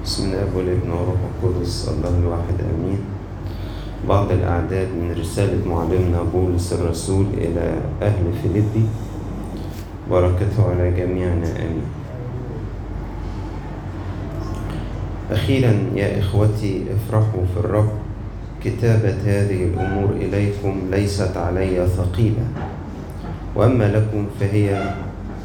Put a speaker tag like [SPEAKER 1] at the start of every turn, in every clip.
[SPEAKER 1] بسم الله والابن والروح القدس الله الواحد امين بعض الاعداد من رساله معلمنا بولس الرسول الى اهل فيليبي بركته على جميعنا امين اخيرا يا اخوتي افرحوا في الرب كتابه هذه الامور اليكم ليست علي ثقيله واما لكم فهي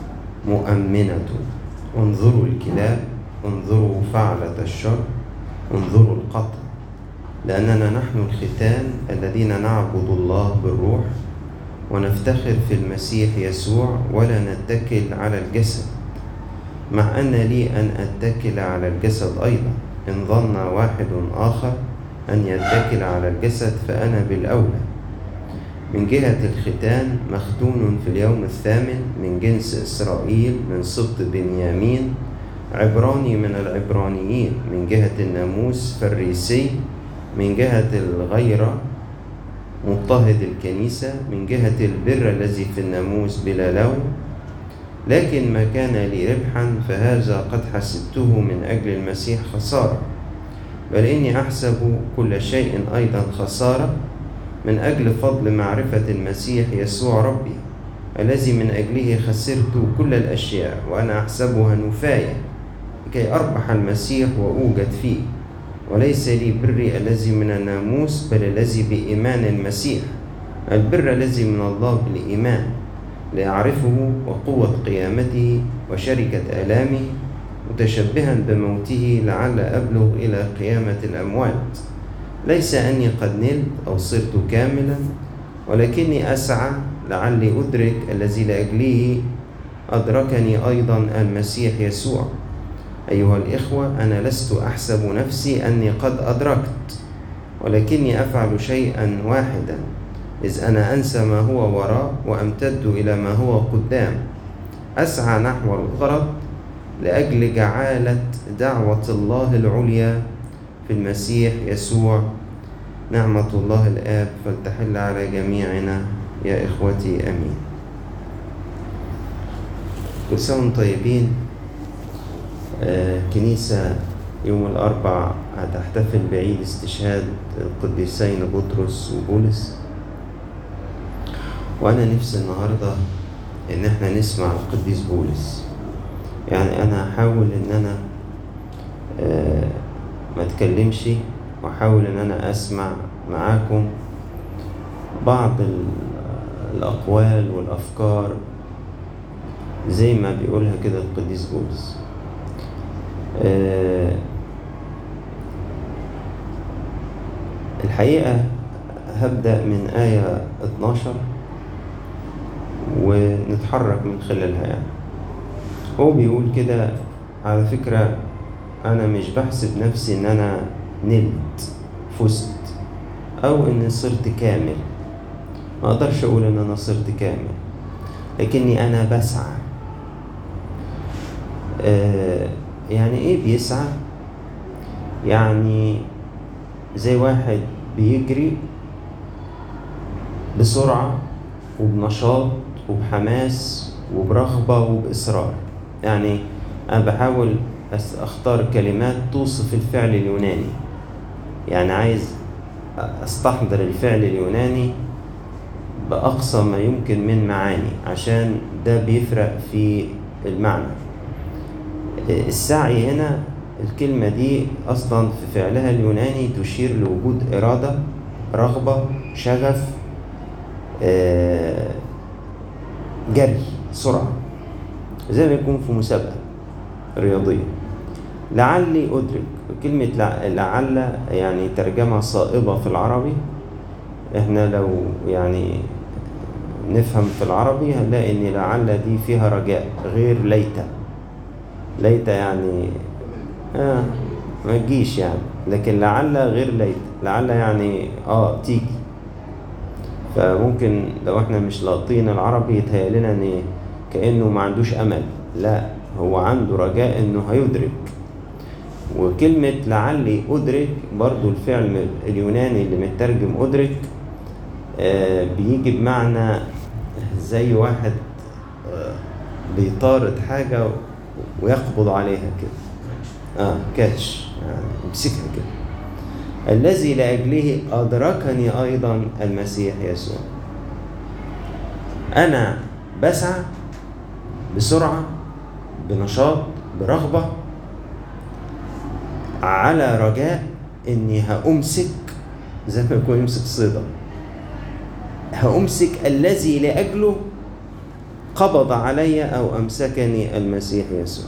[SPEAKER 1] مؤمنه انظروا الكلاب انظروا فعلة الشر انظروا القتل لأننا نحن الختان الذين نعبد الله بالروح ونفتخر في المسيح يسوع ولا نتكل على الجسد مع أن لي أن أتكل على الجسد أيضا إن ظن واحد آخر أن يتكل على الجسد فأنا بالأولى من جهة الختان مختون في اليوم الثامن من جنس إسرائيل من سبط بنيامين عبراني من العبرانيين من جهة الناموس فريسي من جهة الغيرة مضطهد الكنيسة من جهة البر الذي في الناموس بلا لوم لكن ما كان لي ربحا فهذا قد حسبته من أجل المسيح خسارة بل إني أحسب كل شيء أيضا خسارة من أجل فضل معرفة المسيح يسوع ربي الذي من أجله خسرت كل الأشياء وأنا أحسبها نفاية لكي أربح المسيح وأوجد فيه وليس لي بري الذي من الناموس بل الذي بإيمان المسيح البر الذي من الله بالإيمان لأعرفه وقوة قيامته وشركة آلامه متشبها بموته لعل أبلغ إلى قيامة الأموات ليس أني قد نلت أو صرت كاملا ولكني أسعى لعلي أدرك الذي لأجله أدركني أيضا المسيح يسوع أيها الإخوة أنا لست أحسب نفسي أني قد أدركت ولكني أفعل شيئا واحدا إذ أنا أنسى ما هو وراء وأمتد إلى ما هو قدام أسعى نحو الغرض لأجل جعالة دعوة الله العليا في المسيح يسوع نعمة الله الآب فلتحل على جميعنا يا إخوتي آمين كل سنة وانتم طيبين آه كنيسة يوم الأربع هتحتفل بعيد استشهاد القديسين بطرس وبولس وأنا نفسي النهاردة إن احنا نسمع القديس بولس يعني أنا هحاول إن أنا آه ما اتكلمش واحاول ان انا اسمع معاكم بعض الاقوال والافكار زي ما بيقولها كده القديس بولس أه الحقيقة هبدأ من آية 12 ونتحرك من خلالها يعني هو بيقول كده على فكرة أنا مش بحسب نفسي إن أنا نلت فزت أو إني صرت كامل ما أقدرش أقول إن أنا صرت كامل لكني أنا بسعى آه يعني إيه بيسعى؟ يعني زي واحد بيجري بسرعة وبنشاط وبحماس وبرغبة وبإصرار يعني أنا بحاول اختار كلمات توصف الفعل اليوناني يعني عايز استحضر الفعل اليوناني باقصى ما يمكن من معاني عشان ده بيفرق في المعنى السعي هنا الكلمة دي أصلا في فعلها اليوناني تشير لوجود إرادة رغبة شغف جري سرعة زي ما يكون في مسابقة رياضية لعلي أدرك كلمة لعل يعني ترجمة صائبة في العربي احنا لو يعني نفهم في العربي هنلاقي ان لعل دي فيها رجاء غير ليت ليت يعني آه ما تجيش يعني لكن لعل غير ليت لعل يعني اه تيجي فممكن لو احنا مش لاقطين العربي يتهيأ لنا ان كأنه ما عندوش امل لا هو عنده رجاء انه هيدرك وكلمة لعلي أدرك برضو الفعل اليوناني اللي مترجم أدرك آه بيجي بمعنى زي واحد آه بيطارد حاجة ويقبض عليها كده اه كاتش يعني امسكها كده الذي لأجله أدركني أيضا المسيح يسوع أنا بسعى بسرعة بنشاط برغبة على رجاء إني هأمسك زي ما يكون يمسك صيدا هأمسك الذي لأجله قبض علي أو أمسكني المسيح يسوع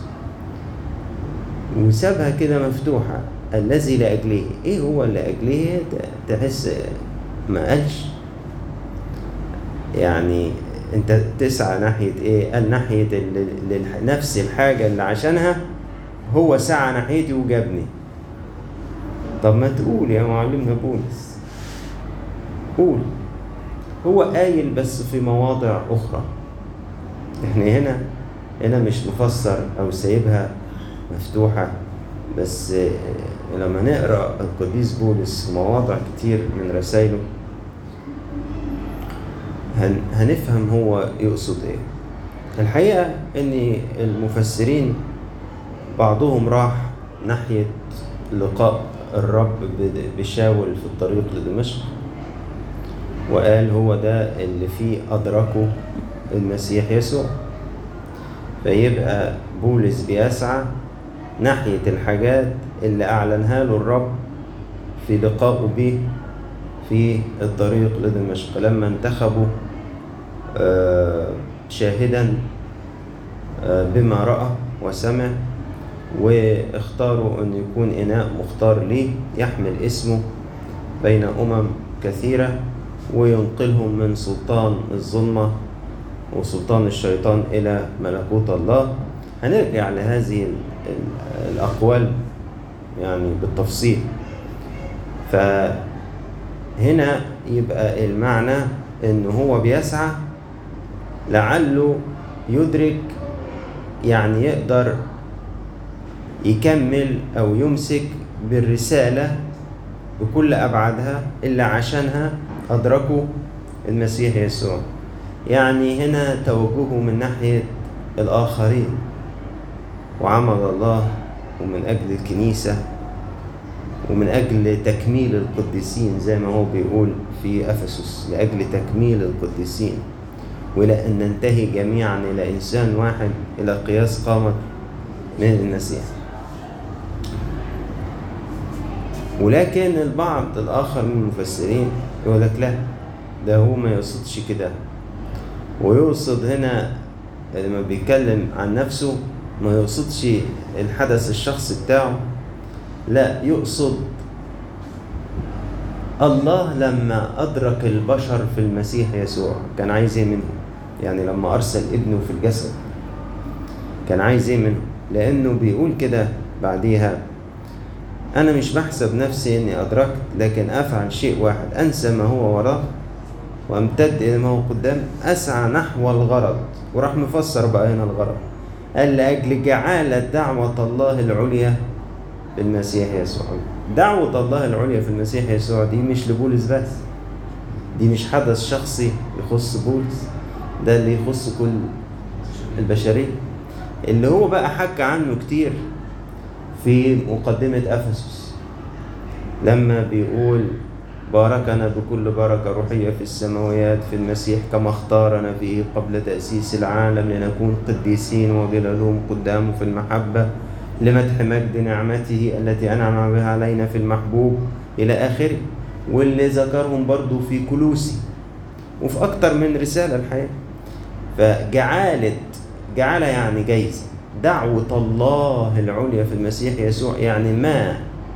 [SPEAKER 1] وسابها كده مفتوحة الذي لأجله إيه هو اللي أجله تحس ما قالش يعني أنت تسعى ناحية إيه قال ناحية نفس الحاجة اللي عشانها هو سعى ناحيتي وجابني طب ما تقول يا معلمنا بولس قول هو قايل بس في مواضع أخرى احنا هنا هنا مش مفسر أو سايبها مفتوحة بس لما نقرأ القديس بولس في مواضع كتير من رسائله هن هنفهم هو يقصد ايه الحقيقة ان المفسرين بعضهم راح ناحية لقاء الرب بشاول في الطريق لدمشق وقال هو ده اللي فيه أدركه المسيح يسوع فيبقى بولس بيسعى ناحية الحاجات اللي أعلنها له الرب في لقائه به في الطريق لدمشق لما انتخبوا شاهدا بما رأى وسمع واختاروا أن يكون إناء مختار ليه يحمل اسمه بين أمم كثيرة وينقلهم من سلطان الظلمة وسلطان الشيطان إلى ملكوت الله هنرجع لهذه الأقوال يعني بالتفصيل فهنا يبقى المعنى إن هو بيسعى لعله يدرك يعني يقدر يكمل أو يمسك بالرسالة بكل أبعادها اللي عشانها أدركوا المسيح يسوع يعني هنا توجهه من ناحية الآخرين وعمل الله ومن أجل الكنيسة ومن أجل تكميل القديسين زي ما هو بيقول في أفسس لأجل تكميل القديسين وإلى أن ننتهي جميعا إلى إنسان واحد إلى قياس قامة من المسيح ولكن البعض الآخر من المفسرين يقول لك لا ده هو ما يقصدش كده ويقصد هنا لما بيتكلم عن نفسه ما يقصدش الحدث الشخصي بتاعه لا يقصد الله لما أدرك البشر في المسيح يسوع كان عايز ايه منهم يعني لما أرسل ابنه في الجسد كان عايز ايه منهم لأنه بيقول كده بعديها أنا مش بحسب نفسي إني أدركت لكن أفعل شيء واحد أنسى ما هو وراه وأمتد إلى ما هو قدام أسعى نحو الغرض وراح مفسر بقى هنا الغرض قال لأجل جعالة دعوة الله العليا في المسيح يسوع دعوة الله العليا في المسيح يسوع دي مش لبولس بس دي مش حدث شخصي يخص بولس ده اللي يخص كل البشرية اللي هو بقى حكى عنه كتير في مقدمة أفسس لما بيقول باركنا بكل بركة روحية في السماويات في المسيح كما اختارنا فيه قبل تأسيس العالم لنكون قديسين وبلا قدامه في المحبة لمدح مجد نعمته التي أنعم بها علينا في المحبوب إلى آخره واللي ذكرهم برضو في كلوسي وفي أكتر من رسالة الحقيقة فجعالة جعل يعني جايزة دعوة الله العليا في المسيح يسوع يعني ما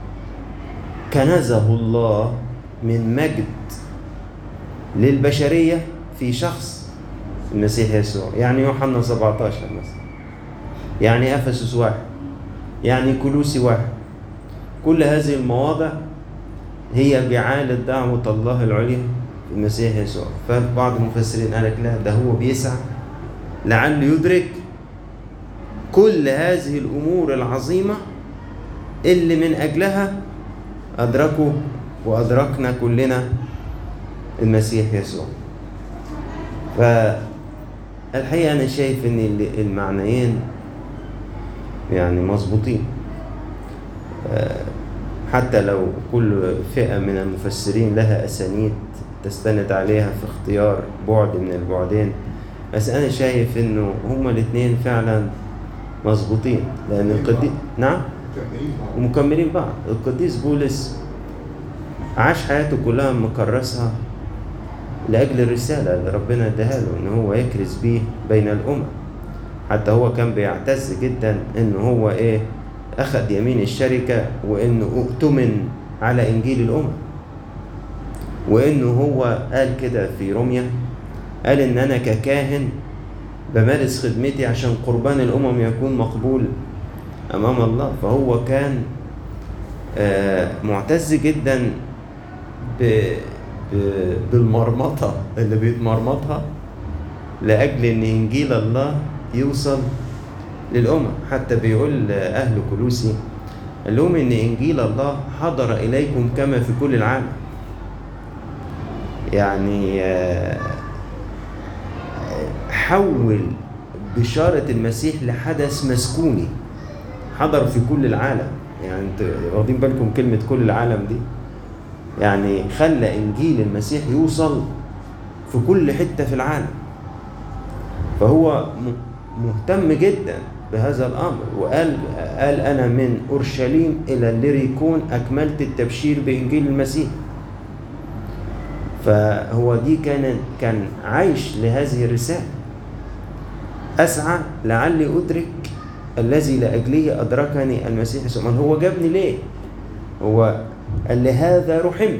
[SPEAKER 1] كنزه الله من مجد للبشرية في شخص المسيح يسوع يعني يوحنا 17 مثلا يعني أفسس واحد يعني كلوسي واحد كل هذه المواضع هي بعالة دعوة الله العليا في المسيح يسوع فبعض المفسرين قال لك لا ده هو بيسعى لعل يدرك كل هذه الأمور العظيمة اللي من أجلها أدركوا وأدركنا كلنا المسيح يسوع فالحقيقة أنا شايف إن المعنيين يعني مظبوطين حتى لو كل فئة من المفسرين لها أسانيد تستند عليها في اختيار بعد من البعدين بس أنا شايف إنه هما الاتنين فعلا مظبوطين لأن القديس نعم ومكملين بعض القديس بولس عاش حياته كلها مكرسها لأجل الرسالة اللي ربنا اداها له إن هو يكرز بيه بين الأمم حتى هو كان بيعتز جدا إن هو إيه أخذ يمين الشركة وإنه اؤتمن على إنجيل الأمم وإنه هو قال كده في روميا قال إن أنا ككاهن بمارس خدمتي عشان قربان الأمم يكون مقبول أمام الله فهو كان معتز جدا بالمرمطة اللي بيتمرمطها لأجل إن إنجيل الله يوصل للأمم حتى بيقول أهل كلوسي قال لهم إن إنجيل الله حضر إليكم كما في كل العالم يعني حول بشارة المسيح لحدث مسكوني حضر في كل العالم يعني انتوا واخدين بالكم كلمة كل العالم دي يعني خلى إنجيل المسيح يوصل في كل حتة في العالم فهو مهتم جدا بهذا الأمر وقال قال أنا من أورشليم إلى الليريكون أكملت التبشير بإنجيل المسيح فهو دي كان كان عايش لهذه الرسالة أسعى لعلي أدرك الذي لأجله أدركني المسيح يسوع هو جابني ليه؟ هو قال لهذا رحمت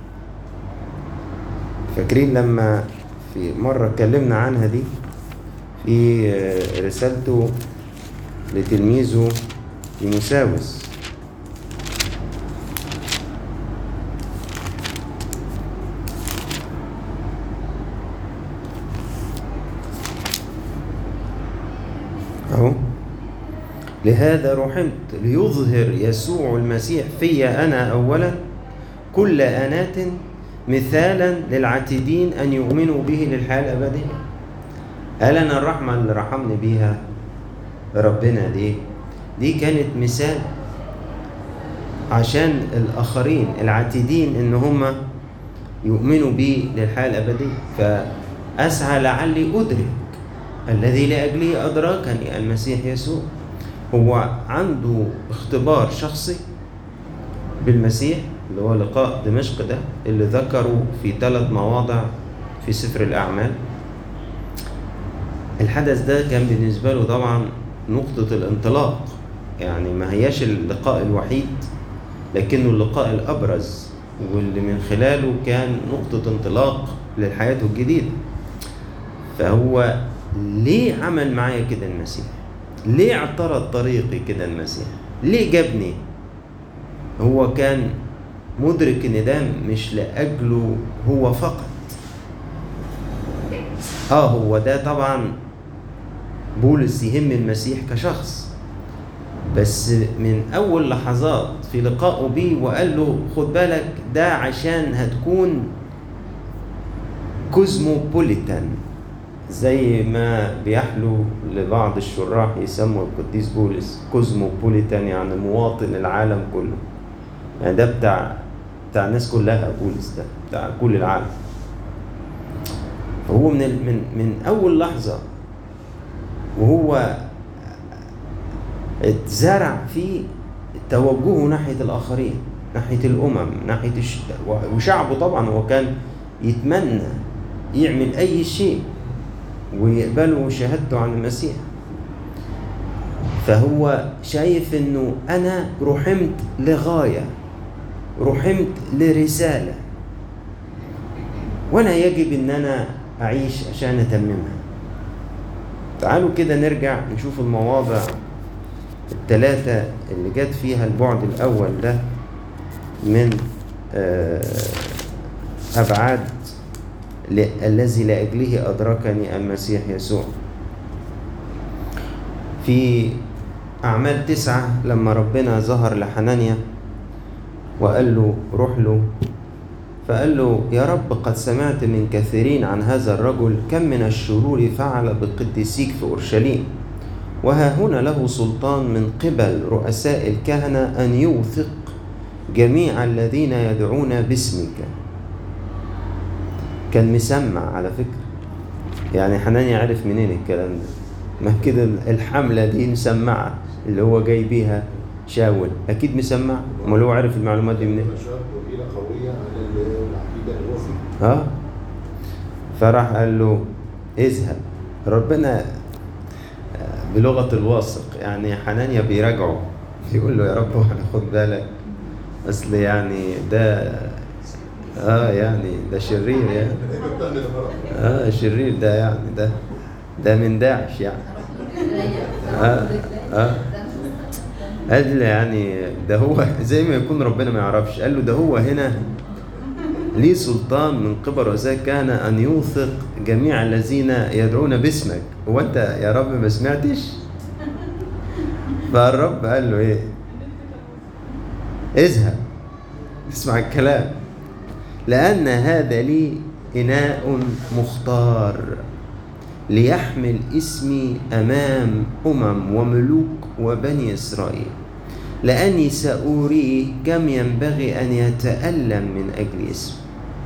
[SPEAKER 1] فاكرين لما في مرة اتكلمنا عنها دي في رسالته لتلميذه تيموساوس أهو لهذا رحمت ليظهر يسوع المسيح في أنا أولا كل آنات مثالا للعاتدين أن يؤمنوا به للحياة الأبدية قال أنا الرحمة اللي رحمني بيها ربنا دي دي كانت مثال عشان الآخرين العاتدين إن هم يؤمنوا بي للحياة الأبدية فأسعى لعلي أدرك الذي لأجله أدركني المسيح يسوع هو عنده اختبار شخصي بالمسيح اللي هو لقاء دمشق ده اللي ذكره في ثلاث مواضع في سفر الأعمال الحدث ده كان بالنسبة له طبعا نقطة الانطلاق يعني ما هياش اللقاء الوحيد لكنه اللقاء الأبرز واللي من خلاله كان نقطة انطلاق لحياته الجديدة فهو ليه عمل معايا كده المسيح ليه اعترض طريقي كده المسيح ليه جابني هو كان مدرك ان ده مش لاجله هو فقط اه هو ده طبعا بولس يهم المسيح كشخص بس من اول لحظات في لقائه بيه وقال له خد بالك ده عشان هتكون كوزموبوليتان زي ما بيحلو لبعض الشراح يسموا القديس بولس كوزموبوليتان يعني مواطن العالم كله يعني ده بتاع بتاع الناس كلها بولس ده بتاع كل العالم فهو من من من اول لحظه وهو اتزرع في توجهه ناحيه الاخرين ناحيه الامم ناحيه الش... وشعبه طبعا هو كان يتمنى يعمل اي شيء ويقبلوا شهادته عن المسيح فهو شايف انه انا رحمت لغايه رحمت لرساله وانا يجب ان انا اعيش عشان اتممها تعالوا كده نرجع نشوف المواضع الثلاثة اللي جت فيها البعد الأول ده من أبعاد الذي لأجله أدركني المسيح يسوع في أعمال تسعة لما ربنا ظهر لحنانيا وقال له روح له فقال له يا رب قد سمعت من كثيرين عن هذا الرجل كم من الشرور فعل بقديسيك في أورشليم وها هنا له سلطان من قبل رؤساء الكهنة أن يوثق جميع الذين يدعون باسمك كان مسمع على فكرة يعني حنانيا عرف منين الكلام ده ما كده الحملة دي مسمعة اللي هو جاي بيها شاول أكيد مسمع امال هو عارف المعلومات دي منين
[SPEAKER 2] نشاط وحيلة قوية على العقيدة اللي هو فيها
[SPEAKER 1] اه فراح قال له اذهب ربنا بلغة الواثق يعني حنانيا بيراجعه يقول له يا رب احنا خد بالك اصل يعني ده اه يعني ده شرير يعني اه شرير ده يعني ده ده من داعش يعني اه اه قال له يعني ده هو زي ما يكون ربنا ما يعرفش قال له ده هو هنا ليه سلطان من قبل رؤساء كان أن يوثق جميع الذين يدعون باسمك هو أنت يا رب ما سمعتش فالرب قال له إيه اذهب اسمع الكلام لأن هذا لي إناء مختار ليحمل اسمي أمام أمم وملوك وبني إسرائيل لأني سأريه كم ينبغي أن يتألم من أجل اسمي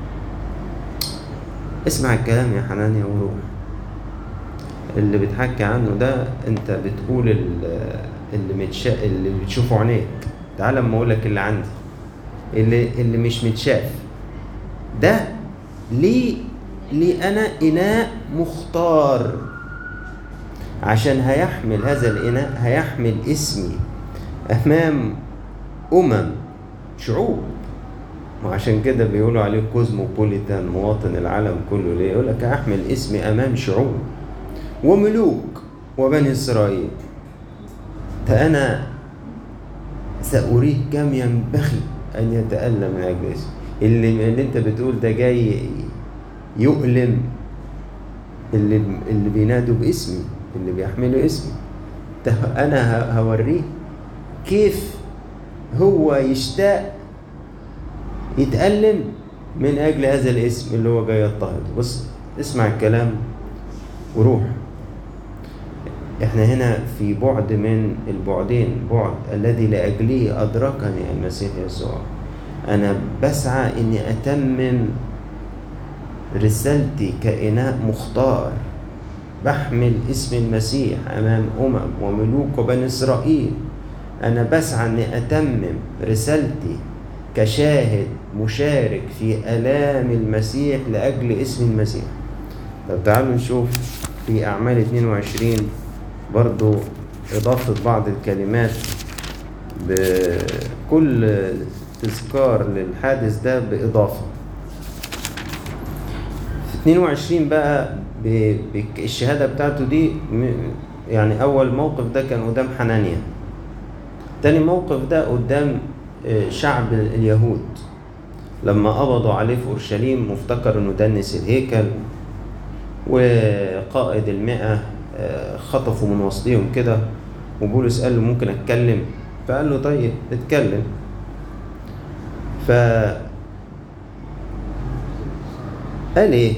[SPEAKER 1] اسمع الكلام يا حنانيا وروح اللي بتحكي عنه ده انت بتقول ال- اللي متشا اللي بتشوفه عينيك تعال اما اقول لك اللي عندي اللي اللي مش متشاف ده ليه ليه انا اناء مختار عشان هيحمل هذا الاناء هيحمل اسمي امام امم شعوب وعشان كده بيقولوا عليه كوزموبوليتان مواطن العالم كله ليه يقول لك احمل اسمي امام شعوب وملوك وبني اسرائيل فانا ساريه كم ينبغي ان يتالم من اجل اسمي اللي اللي انت بتقول ده جاي يؤلم اللي اللي بينادوا باسمي اللي بيحملوا اسمي ده انا ه- هوريه كيف هو يشتاق يتألم من أجل هذا الاسم اللي هو جاي يضطهد بص اسمع الكلام وروح احنا هنا في بعد من البعدين بعد الذي لأجله أدركني المسيح يسوع أنا بسعى إني أتمم رسالتي كإناء مختار بحمل اسم المسيح أمام أمم وملوك وبني إسرائيل أنا بسعى إني أتمم رسالتي كشاهد مشارك في آلام المسيح لأجل اسم المسيح طب تعالوا نشوف في أعمال 22 برضو إضافة بعض الكلمات بكل تذكار للحادث ده بإضافة في 22 بقى ب- ب- الشهادة بتاعته دي م- يعني أول موقف ده كان قدام حنانيا تاني موقف ده قدام آه، شعب اليهود لما قبضوا عليه في أورشليم وافتكر إنه دنس الهيكل وقائد المئة آه، خطفوا من وسطهم كده وبولس قال له ممكن أتكلم فقال له طيب اتكلم ف قال إيه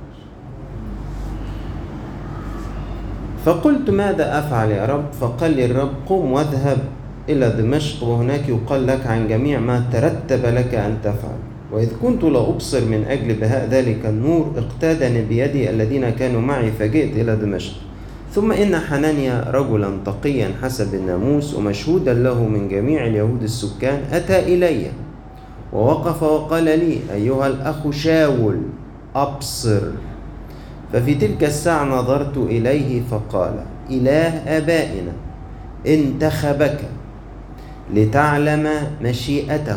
[SPEAKER 1] فقلت ماذا أفعل يا رب فقال لي الرب قم واذهب إلى دمشق وهناك يقال لك عن جميع ما ترتب لك أن تفعل وإذ كنت لا أبصر من أجل بهاء ذلك النور اقتادني بيدي الذين كانوا معي فجئت إلى دمشق ثم إن حنانيا رجلا تقيا حسب الناموس ومشهودا له من جميع اليهود السكان أتى إلي ووقف وقال لي أيها الأخ شاول أبصر ففي تلك الساعة نظرت إليه فقال إله آبائنا انتخبك لتعلم مشيئته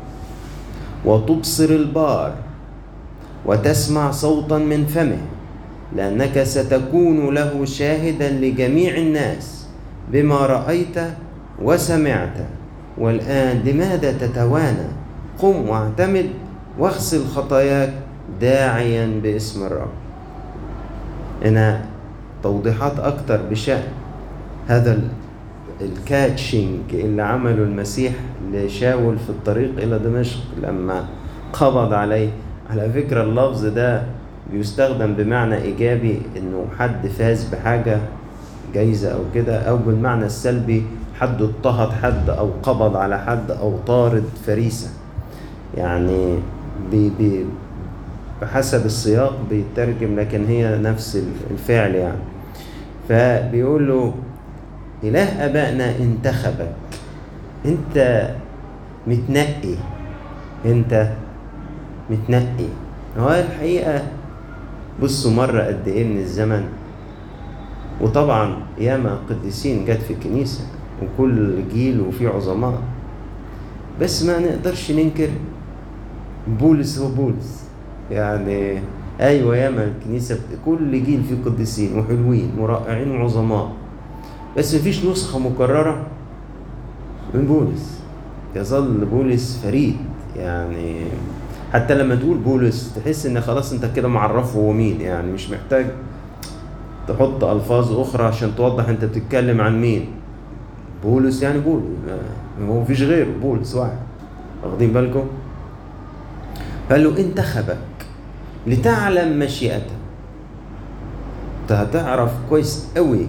[SPEAKER 1] وتبصر البار وتسمع صوتا من فمه لأنك ستكون له شاهدا لجميع الناس بما رأيت وسمعت والآن لماذا تتوانى قم واعتمد واغسل خطاياك داعيا باسم الرب هنا توضيحات أكتر بشأن هذا ال- الكاتشنج اللي عمله المسيح لشاول في الطريق إلى دمشق لما قبض عليه على فكرة اللفظ ده بيستخدم بمعنى إيجابي إنه حد فاز بحاجة جايزة أو كده أو بالمعنى السلبي حد اضطهد حد أو قبض على حد أو طارد فريسة يعني بي بي بحسب السياق بيترجم لكن هي نفس الفعل يعني فبيقول له إله آبائنا انتخبك أنت متنقي أنت متنقي هو الحقيقة بصوا مرة قد إيه من الزمن وطبعا ياما قديسين جت في الكنيسة وكل جيل وفيه عظماء بس ما نقدرش ننكر بولس هو بولس يعني ايوه ياما الكنيسه كل جيل فيه قديسين وحلوين ورائعين وعظماء بس مفيش نسخه مكرره من بولس يظل بولس فريد يعني حتى لما تقول بولس تحس ان خلاص انت كده معرفه هو مين يعني مش محتاج تحط الفاظ اخرى عشان توضح انت بتتكلم عن مين بولس يعني بولس هو مفيش غيره بولس واحد واخدين بالكم قال له انتخبك لتعلم مشيئته انت هتعرف كويس قوي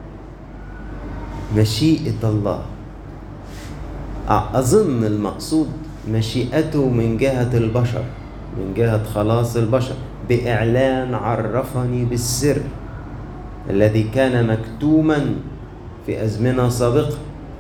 [SPEAKER 1] مشيئة الله أظن المقصود مشيئته من جهة البشر من جهة خلاص البشر بإعلان عرفني بالسر الذي كان مكتوما في أزمنة سابقة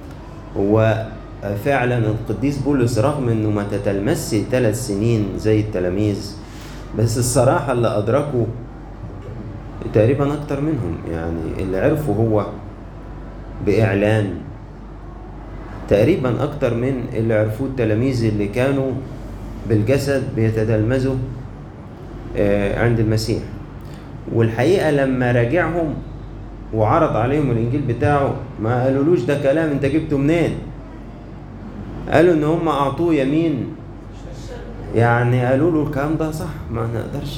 [SPEAKER 1] وفعلا القديس بولس رغم انه ما تتلمسش ثلاث سنين زي التلاميذ بس الصراحة اللي أدركوا تقريبا أكتر منهم يعني اللي عرفوا هو بإعلان تقريبا أكتر من اللي عرفوه التلاميذ اللي كانوا بالجسد بيتتلمذوا عند المسيح والحقيقة لما راجعهم وعرض عليهم الإنجيل بتاعه ما قالولوش ده كلام أنت جبته منين قالوا إن هم أعطوه يمين يعني قالوا له الكلام ده صح ما نقدرش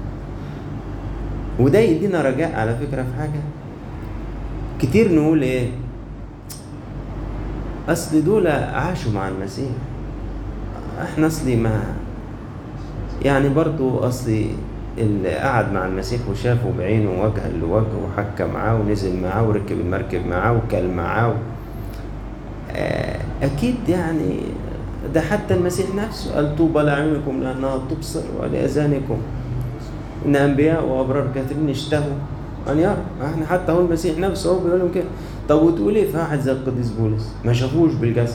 [SPEAKER 1] وده يدينا رجاء على فكرة في حاجة كتير نقول ايه اصل دول عاشوا مع المسيح احنا اصلي ما يعني برضو اصلي اللي قعد مع المسيح وشافه بعينه وجها لوجه وحكى معاه ونزل معاه وركب المركب معاه وكل معاه اكيد يعني ده حتى المسيح نفسه قال طوبى لأعينكم لأنها تبصر ولأذانكم إن أنبياء وأبرار كثيرين اشتهوا أن يروا احنا حتى هو المسيح نفسه هو بيقول لهم كده طب وتقول إيه في واحد زي القديس بولس ما شافوش بالجسد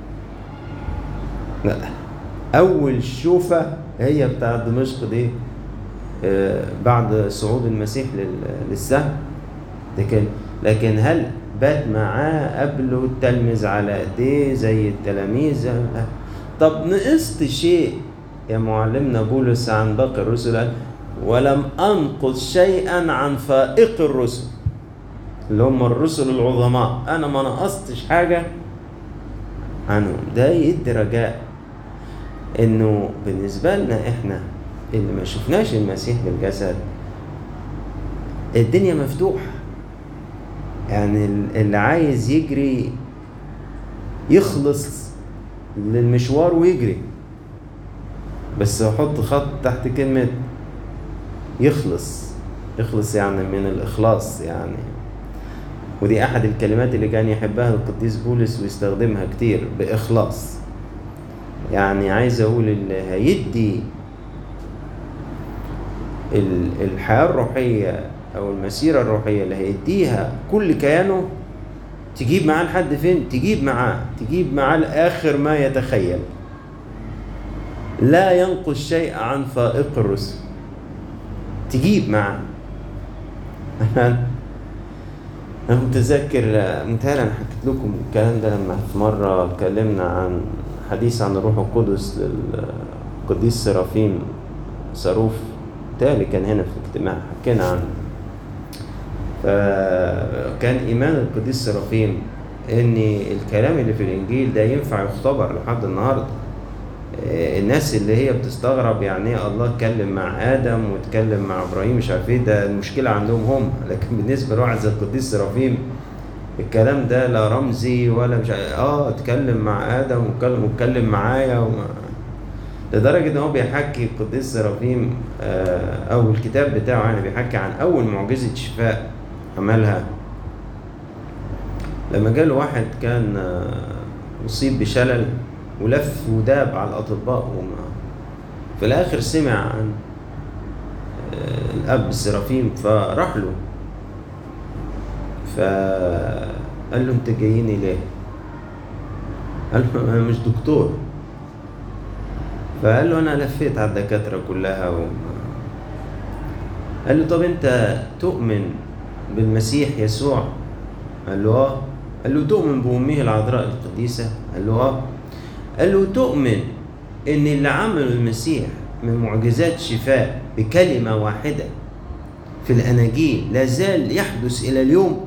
[SPEAKER 1] لا أول شوفة هي بتاع دمشق دي آه بعد صعود المسيح للسهم لكن لكن هل بات معاه قبله التلمذ على ايديه زي التلاميذ طب نقصت شيء يا معلمنا بولس عن باقي الرسل قال ولم انقص شيئا عن فائق الرسل اللي هم الرسل العظماء انا ما نقصتش حاجه عنهم ده يدي رجاء انه بالنسبه لنا احنا اللي ما شفناش المسيح بالجسد الدنيا مفتوحه يعني اللي عايز يجري يخلص للمشوار ويجري بس احط خط تحت كلمة يخلص يخلص يعني من الإخلاص يعني ودي أحد الكلمات اللي كان يحبها القديس بولس ويستخدمها كتير بإخلاص يعني عايز أقول اللي هيدي الحياة الروحية او المسيره الروحيه اللي هيديها كل كيانه تجيب معاه لحد فين تجيب معاه تجيب معاه لاخر ما يتخيل لا ينقص شيء عن فائق الرسل تجيب معاه انا انا متذكر متهيألي انا حكيت لكم الكلام ده لما في مره اتكلمنا عن حديث عن الروح القدس للقديس سرافيم صاروف تالي كان هنا في الاجتماع حكينا عنه فكان ايمان القديس سرافيم ان الكلام اللي في الانجيل ده ينفع يختبر لحد النهارده الناس اللي هي بتستغرب يعني ايه الله اتكلم مع ادم واتكلم مع ابراهيم مش عارف ايه ده المشكله عندهم هم لكن بالنسبه لواحد زي القديس سرافيم الكلام ده لا رمزي ولا مش عارف اه اتكلم مع ادم واتكلم واتكلم معايا وما لدرجه ان هو بيحكي القديس سرافيم آه او الكتاب بتاعه يعني بيحكي عن اول معجزه شفاء عملها لما جاله واحد كان آه، مصيب بشلل ولف وداب على الأطباء وما في الآخر سمع عن آه، الأب سرافيم فراح له فقال له أنت جاييني ليه؟ قال له أنا مش دكتور فقال له أنا لفيت على الدكاترة كلها وما قال له طب أنت تؤمن بالمسيح يسوع؟ قال له آه قال له تؤمن بأمه العذراء القديسة؟ قال له آه قال له تؤمن إن اللي عمله المسيح من معجزات شفاء بكلمة واحدة في الأناجيل لا زال يحدث إلى اليوم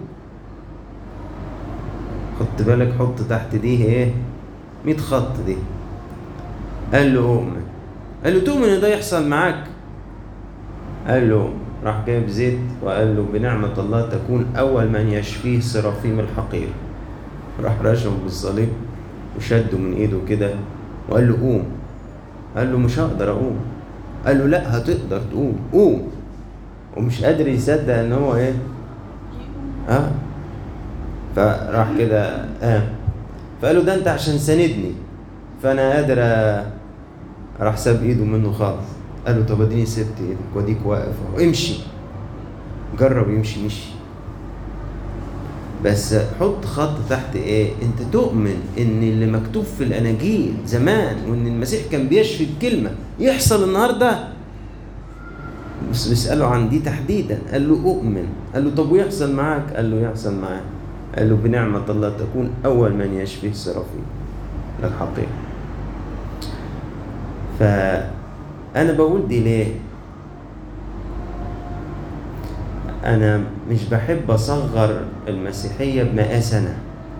[SPEAKER 1] خدت بالك حط تحت دي إيه 100 خط دي قال له أؤمن قال له تؤمن إن ده يحصل معاك قال له راح جايب زيت وقال له بنعمة الله تكون أول من يشفيه سرافيم الحقير راح رشمه بالصليب وشده من ايده كده وقال له قوم قال له مش هقدر اقوم قال له لا هتقدر تقوم قوم ومش قادر يصدق ان هو ايه اه فراح كده قام فقال له ده انت عشان ساندني فانا قادر أ- راح ساب ايده منه خالص قال له طب اديني سبت ايدك واديك واقف اهو امشي جرب يمشي مشي بس حط خط تحت ايه انت تؤمن ان اللي مكتوب في الاناجيل زمان وان المسيح كان بيشفي الكلمه يحصل النهارده بس بيساله عن دي تحديدا قال له اؤمن قال له طب ويحصل معاك قال له يحصل معاك قال له بنعمه الله تكون اول من يشفيه سرافيم الحقيقه فانا بقول دي ليه أنا مش بحب أصغر المسيحية بمقاس أنا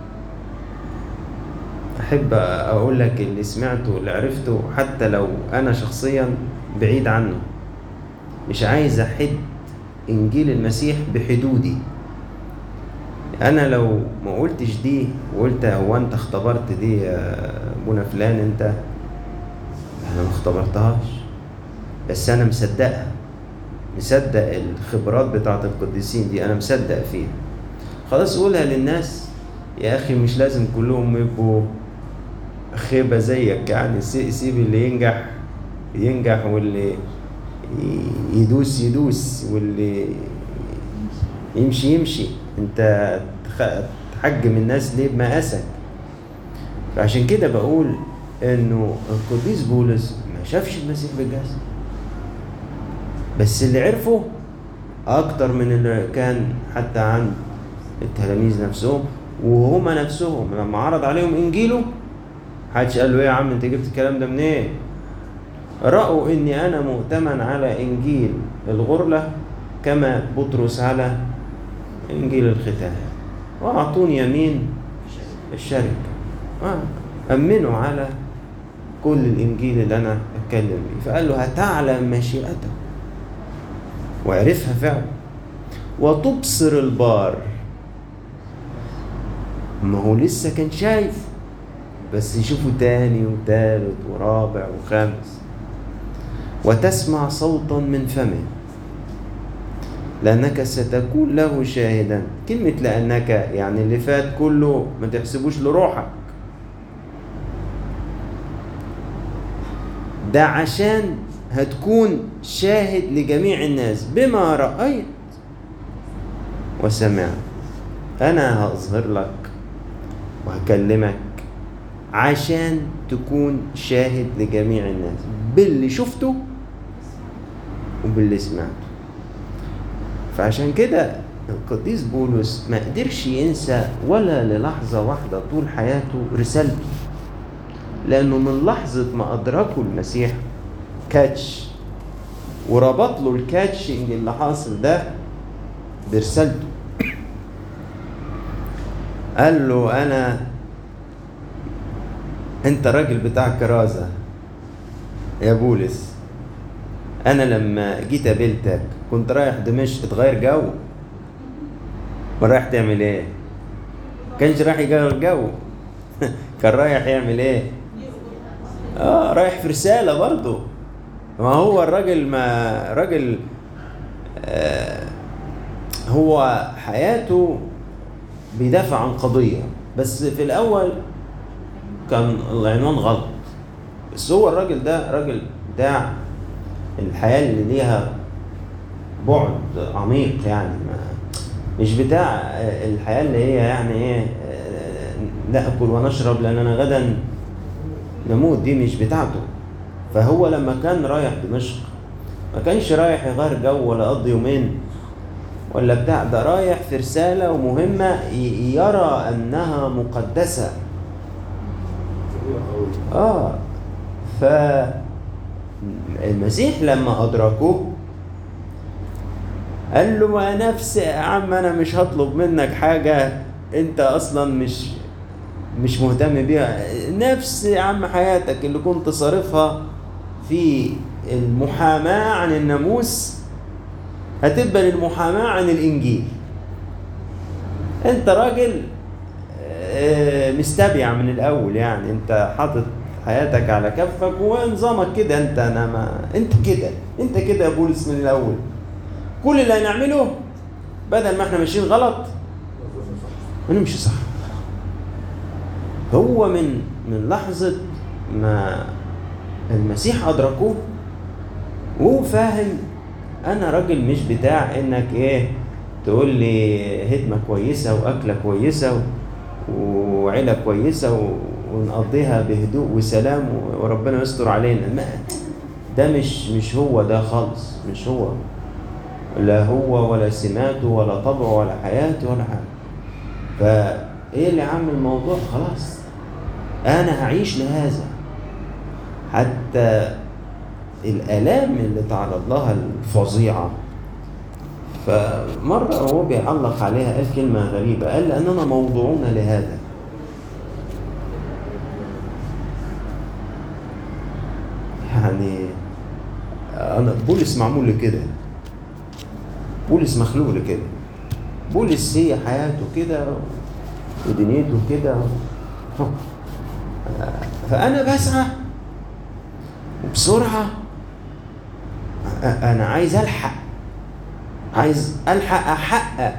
[SPEAKER 1] أحب أقول لك اللي سمعته اللي عرفته حتى لو أنا شخصيا بعيد عنه مش عايز أحد إنجيل المسيح بحدودي أنا لو ما قلتش دي وقلت هو أنت اختبرت دي يا أبونا فلان أنت أنا ما اختبرتهاش بس أنا مصدقها مصدق الخبرات بتاعت القديسين دي انا مصدق فيها خلاص قولها للناس يا اخي مش لازم كلهم يبقوا خيبة زيك يعني سي- سيب اللي ينجح ينجح واللي ي- يدوس يدوس واللي يمشي يمشي انت تخ- تحجم الناس ليه بمقاسك فعشان كده بقول انه القديس بولس ما شافش المسيح بالجسد بس اللي عرفه اكتر من اللي كان حتى عند التلاميذ نفسهم وهما نفسهم لما عرض عليهم انجيله محدش قال له ايه يا عم انت جبت الكلام ده منين إيه؟ رأوا اني انا مؤتمن على انجيل الغرلة كما بطرس على انجيل الختان واعطوني يمين الشركة آه، امنوا على كل الانجيل اللي انا اتكلم بيه فقال له هتعلم مشيئته وعرفها فعلا وتبصر البار ما هو لسه كان شايف بس يشوفه تاني وتالت ورابع وخامس وتسمع صوتا من فمه لأنك ستكون له شاهدا كلمة لأنك يعني اللي فات كله ما تحسبوش لروحك ده عشان هتكون شاهد لجميع الناس بما رأيت وسمعت أنا هظهر لك وهكلمك عشان تكون شاهد لجميع الناس باللي شفته وباللي سمعته فعشان كده القديس بولس ما قدرش ينسى ولا للحظة واحدة طول حياته رسالته لأنه من لحظة ما أدركه المسيح كاتش وربط له الكاتشنج اللي حاصل ده برسالته قال له انا انت راجل بتاع كرازة يا بولس انا لما جيت قابلتك كنت رايح دمشق تغير جو ما رايح تعمل ايه كانش رايح يغير جو كان رايح يعمل ايه اه رايح في رسالة برضه ما هو الراجل ما راجل آه هو حياته بيدافع عن قضية بس في الأول كان العنوان غلط بس هو الراجل ده راجل بتاع الحياة اللي ليها بعد عميق يعني ما مش بتاع الحياة اللي هي يعني ايه نأكل ونشرب لأننا غدا نموت دي مش بتاعته فهو لما كان رايح دمشق ما كانش رايح يغير جو ولا يقضي يومين ولا بتاع ده رايح في رسالة ومهمة ي- يرى أنها مقدسة آه فالمسيح لما أدركوه قال له ما نفس يا عم أنا مش هطلب منك حاجة أنت أصلا مش مش مهتم بيها نفس يا عم حياتك اللي كنت صارفها في المحاماة عن الناموس هتبقى للمحاماة عن الإنجيل أنت راجل آه، مستبيع من الأول يعني أنت حاطط حياتك على كفك ونظامك كده أنت أنا ما أنت كده أنت كده يا بولس من الأول كل اللي هنعمله بدل ما احنا ماشيين غلط ونمشي صح هو من من لحظة ما المسيح أدركوه وهو فاهم أنا راجل مش بتاع إنك إيه تقول لي هدمة كويسة وأكلة كويسة و- وعيلة كويسة و- ونقضيها بهدوء وسلام و- وربنا يستر علينا ما ده مش مش هو ده خالص مش هو لا هو ولا سماته ولا طبعه ولا حياته ولا حاجة فايه اللي عامل الموضوع خلاص انا هعيش لهذا حتى الالام اللي تعرض لها الفظيعه فمره هو بيعلق عليها قال كلمه غريبه قال لاننا موضوعون لهذا يعني انا بولس معمول لكده بولس مخلوق لكده بولس هي حياته كده ودنيته كده فأنا بسعى وبسرعة أ- أنا عايز ألحق عايز ألحق أحقق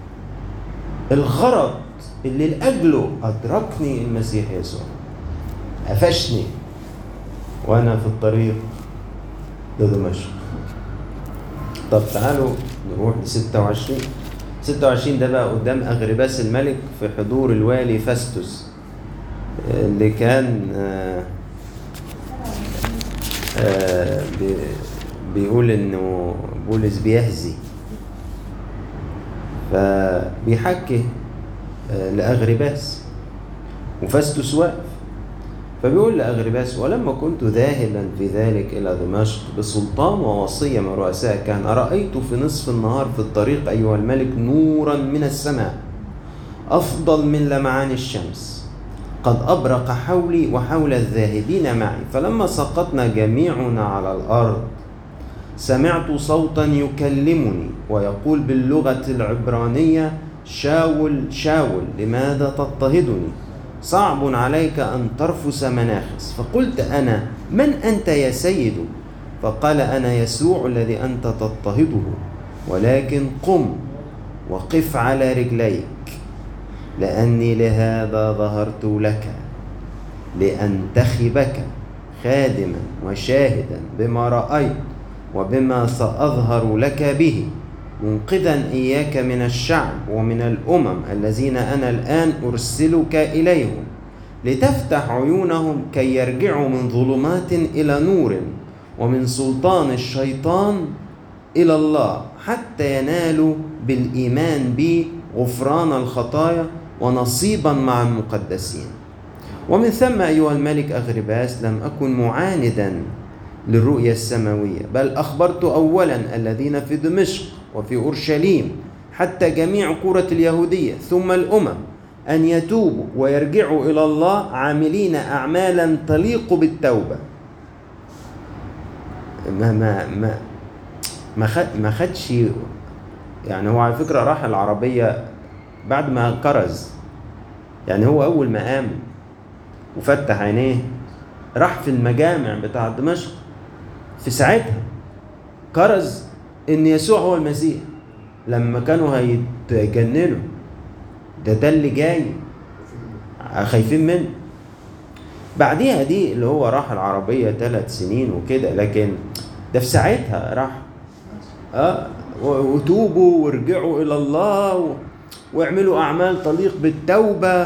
[SPEAKER 1] الغرض اللي لأجله أدركني المسيح يسوع قفشني وأنا في الطريق لدمشق طب تعالوا نروح ل 26 26 ده بقى قدام أغرباس الملك في حضور الوالي فاستوس اللي كان آه، آه، بي- بيقول انه بولس بيهزي فبيحكي آه، لأغرباس وفاستوس واقف فبيقول لأغرباس ولما كنت ذاهبا في ذلك إلى دمشق بسلطان ووصية من رؤساء كان رأيت في نصف النهار في الطريق أيها الملك نورا من السماء أفضل من لمعان الشمس قد أبرق حولي وحول الذاهبين معي فلما سقطنا جميعنا على الأرض سمعت صوتا يكلمني ويقول باللغة العبرانية شاول شاول لماذا تضطهدني صعب عليك أن ترفس مناخس فقلت أنا من أنت يا سيد فقال أنا يسوع الذي أنت تضطهده ولكن قم وقف على رجليك لأني لهذا ظهرت لك لأنتخبك خادما وشاهدا بما رأيت وبما سأظهر لك به منقذا إياك من الشعب ومن الأمم الذين أنا الآن أرسلك إليهم لتفتح عيونهم كي يرجعوا من ظلمات إلى نور ومن سلطان الشيطان إلى الله حتى ينالوا بالإيمان بي غفران الخطايا ونصيبا مع المقدسين ومن ثم أيها الملك أغرباس لم أكن معاندا للرؤيا السماوية بل أخبرت أولا الذين في دمشق وفي أورشليم حتى جميع قرى اليهودية ثم الأمم أن يتوبوا ويرجعوا إلى الله عاملين أعمالا تليق بالتوبة ما ما ما ما خد ما خدش يعني هو على فكرة راح العربية بعد ما كرز يعني هو أول ما قام وفتح عينيه راح في المجامع بتاع دمشق في ساعتها كرز ان يسوع هو المسيح لما كانوا هيتجننوا ده ده اللي جاي خايفين منه بعديها دي اللي هو راح العربية ثلاث سنين وكده لكن ده في ساعتها راح اه و- وتوبوا وارجعوا إلى الله و- واعملوا أعمال تليق بالتوبة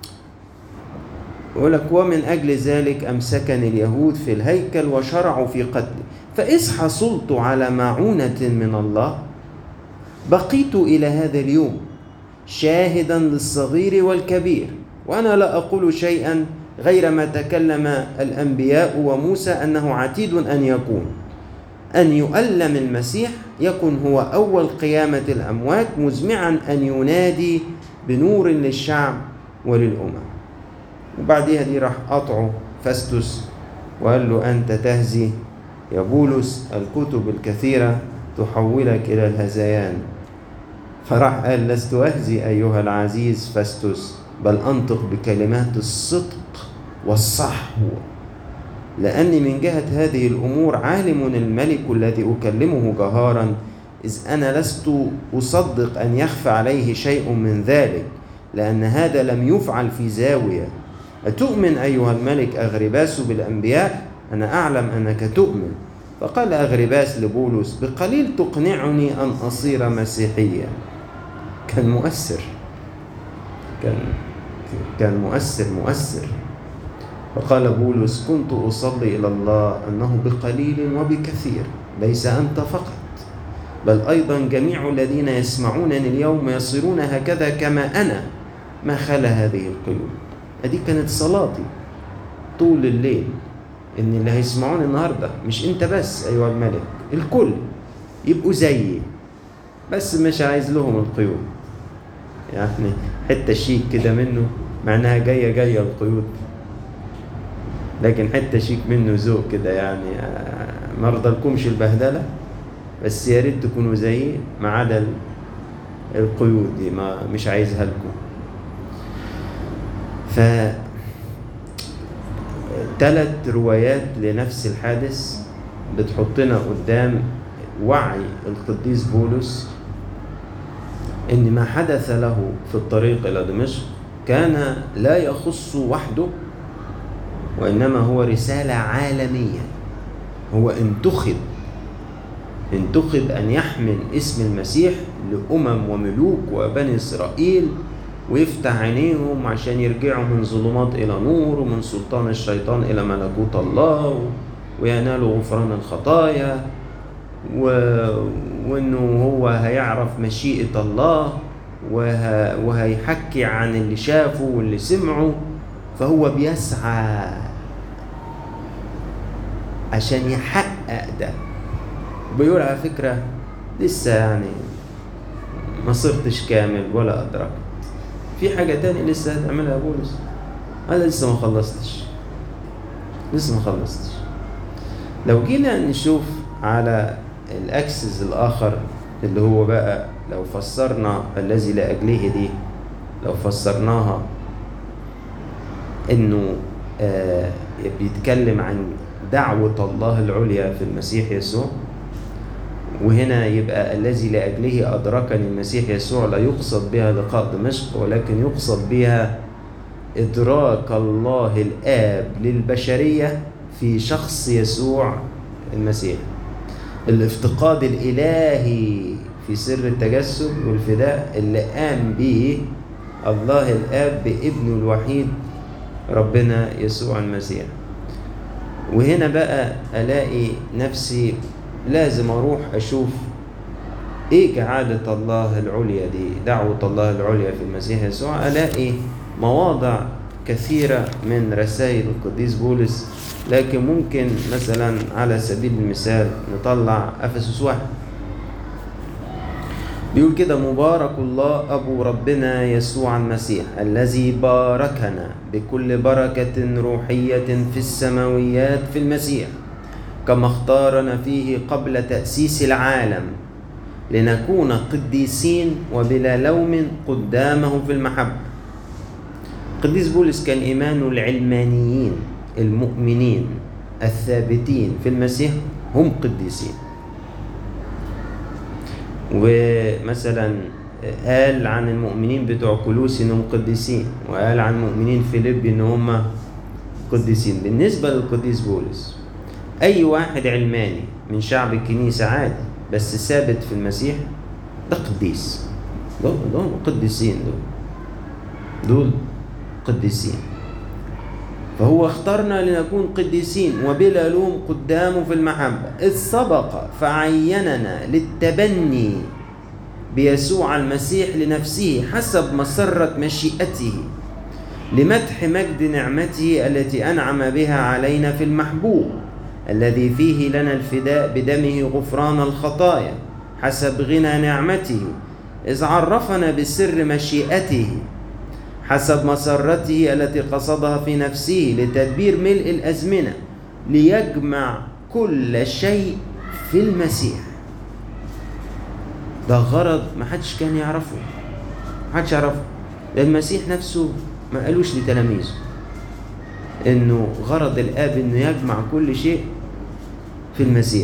[SPEAKER 1] يقول لك ومن أجل ذلك أمسكني اليهود في الهيكل وشرعوا في قتلي فإذ حصلت على معونة من الله بقيت إلى هذا اليوم شاهدا للصغير والكبير وأنا لا أقول شيئا غير ما تكلم الأنبياء وموسى أنه عتيد أن يكون أن يؤلم المسيح يكن هو أول قيامة الأموات مزمعا أن ينادي بنور للشعب وللأمم وبعديها دي راح قطعه فاستوس وقال له أنت تهزي يا بولس الكتب الكثيرة تحولك إلى الهذيان فراح قال لست أهزي أيها العزيز فاستوس بل أنطق بكلمات الصدق والصحو لأني من جهة هذه الأمور عالم الملك الذي أكلمه جهارا إذ أنا لست أصدق أن يخفى عليه شيء من ذلك لأن هذا لم يفعل في زاوية أتؤمن أيها الملك أغرباس بالأنبياء أنا أعلم أنك تؤمن فقال أغرباس لبولس بقليل تقنعني أن أصير مسيحيا كان مؤثر كان كان مؤثر مؤثر فقال بولس كنت أصلي إلى الله أنه بقليل وبكثير ليس أنت فقط بل أيضا جميع الذين يسمعونني اليوم يصيرون هكذا كما أنا ما خلا هذه القلوب هذه كانت صلاتي طول الليل إن اللي هيسمعوني النهاردة مش أنت بس أيها الملك الكل يبقوا زيي بس مش عايز لهم القيود يعني حتة شيك كده منه مع انها جاية جاية القيود لكن حتة شيك منه ذوق كده يعني آه، ما ارضلكمش البهدلة بس يا ريت تكونوا زيي ما عدا ال- القيود دي ما مش عايزها لكم ف ثلاث روايات لنفس الحادث بتحطنا قدام وعي القديس بولس ان ما حدث له في الطريق الى دمشق كان لا يخص وحده وانما هو رساله عالميه هو انتخب انتخب ان يحمل اسم المسيح لامم وملوك وبني اسرائيل ويفتح عينيهم عشان يرجعوا من ظلمات الى نور ومن سلطان الشيطان الى ملكوت الله وينالوا غفران الخطايا و... وانه هو هيعرف مشيئة الله وه... وهيحكي عن اللي شافه واللي سمعه فهو بيسعى عشان يحقق ده بيقول على فكرة لسه يعني ما صرتش كامل ولا أدركت في حاجة تانية لسه هتعملها يا بولس أنا لسه ما خلصتش لسه ما خلصتش لو جينا نشوف على الاكسس الاخر اللي هو بقى لو فسرنا الذي لاجله دي لو فسرناها انه آه بيتكلم عن دعوة الله العليا في المسيح يسوع وهنا يبقى الذي لأجله أدركني المسيح يسوع لا يقصد بها لقاء دمشق ولكن يقصد بها إدراك الله الآب للبشرية في شخص يسوع المسيح الافتقاد الإلهي في سر التجسد والفداء اللي قام به الله الآب بابنه الوحيد ربنا يسوع المسيح وهنا بقى ألاقي نفسي لازم أروح أشوف إيه جعالة الله العليا دي دعوة الله العليا في المسيح يسوع ألاقي مواضع كثيرة من رسائل القديس بولس لكن ممكن مثلا على سبيل المثال نطلع أفسس واحد بيقول كده مبارك الله أبو ربنا يسوع المسيح الذي باركنا بكل بركة روحية في السماويات في المسيح كما اختارنا فيه قبل تأسيس العالم لنكون قديسين وبلا لوم قدامه في المحبة قديس بولس كان إيمانه العلمانيين المؤمنين الثابتين في المسيح هم قديسين ومثلا قال عن المؤمنين بتوع كلوسي انهم قديسين وقال عن المؤمنين فيليب ان هم قديسين بالنسبه للقديس بولس اي واحد علماني من شعب الكنيسه عادي بس ثابت في المسيح ده قديس دول دول قديسين دول دول قديسين فهو اختارنا لنكون قديسين وبلا لوم قدامه في المحبة إذ سبق فعيننا للتبني بيسوع المسيح لنفسه حسب مسرة مشيئته لمدح مجد نعمته التي أنعم بها علينا في المحبوب الذي فيه لنا الفداء بدمه غفران الخطايا حسب غنى نعمته إذ عرفنا بسر مشيئته حسب مسرته التي قصدها في نفسه لتدبير ملء الأزمنة ليجمع كل شيء في المسيح ده غرض ما حدش كان يعرفه ما حدش يعرفه لأن المسيح نفسه ما قالوش لتلاميذه انه غرض الاب انه يجمع كل شيء في المسيح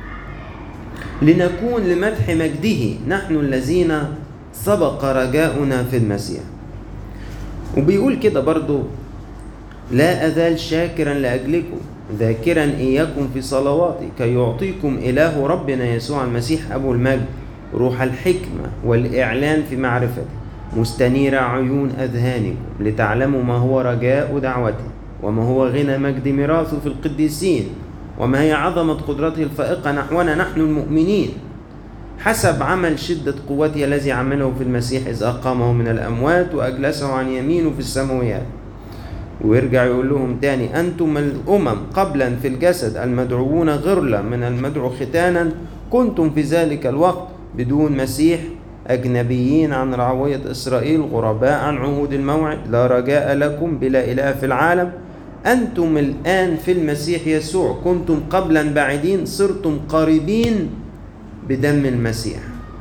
[SPEAKER 1] لنكون لمدح مجده نحن الذين سبق رجاؤنا في المسيح وبيقول كده برضو لا أزال شاكرا لأجلكم ذاكرا إياكم في صلواتي كي يعطيكم إله ربنا يسوع المسيح أبو المجد روح الحكمة والإعلان في معرفته مستنير عيون أذهانكم لتعلموا ما هو رجاء دعوته وما هو غنى مجد ميراثه في القديسين وما هي عظمة قدرته الفائقة نحونا نحن المؤمنين حسب عمل شدة قوته الذي عمله في المسيح إذ أقامه من الأموات وأجلسه عن يمينه في السماويات ويرجع يقول لهم تاني أنتم الأمم قبلا في الجسد المدعوون غرلا من المدعو ختانا كنتم في ذلك الوقت بدون مسيح أجنبيين عن رعوية إسرائيل غرباء عن عهود الموعد لا رجاء لكم بلا إله في العالم أنتم الآن في المسيح يسوع كنتم قبلا بعيدين صرتم قريبين بدم المسيح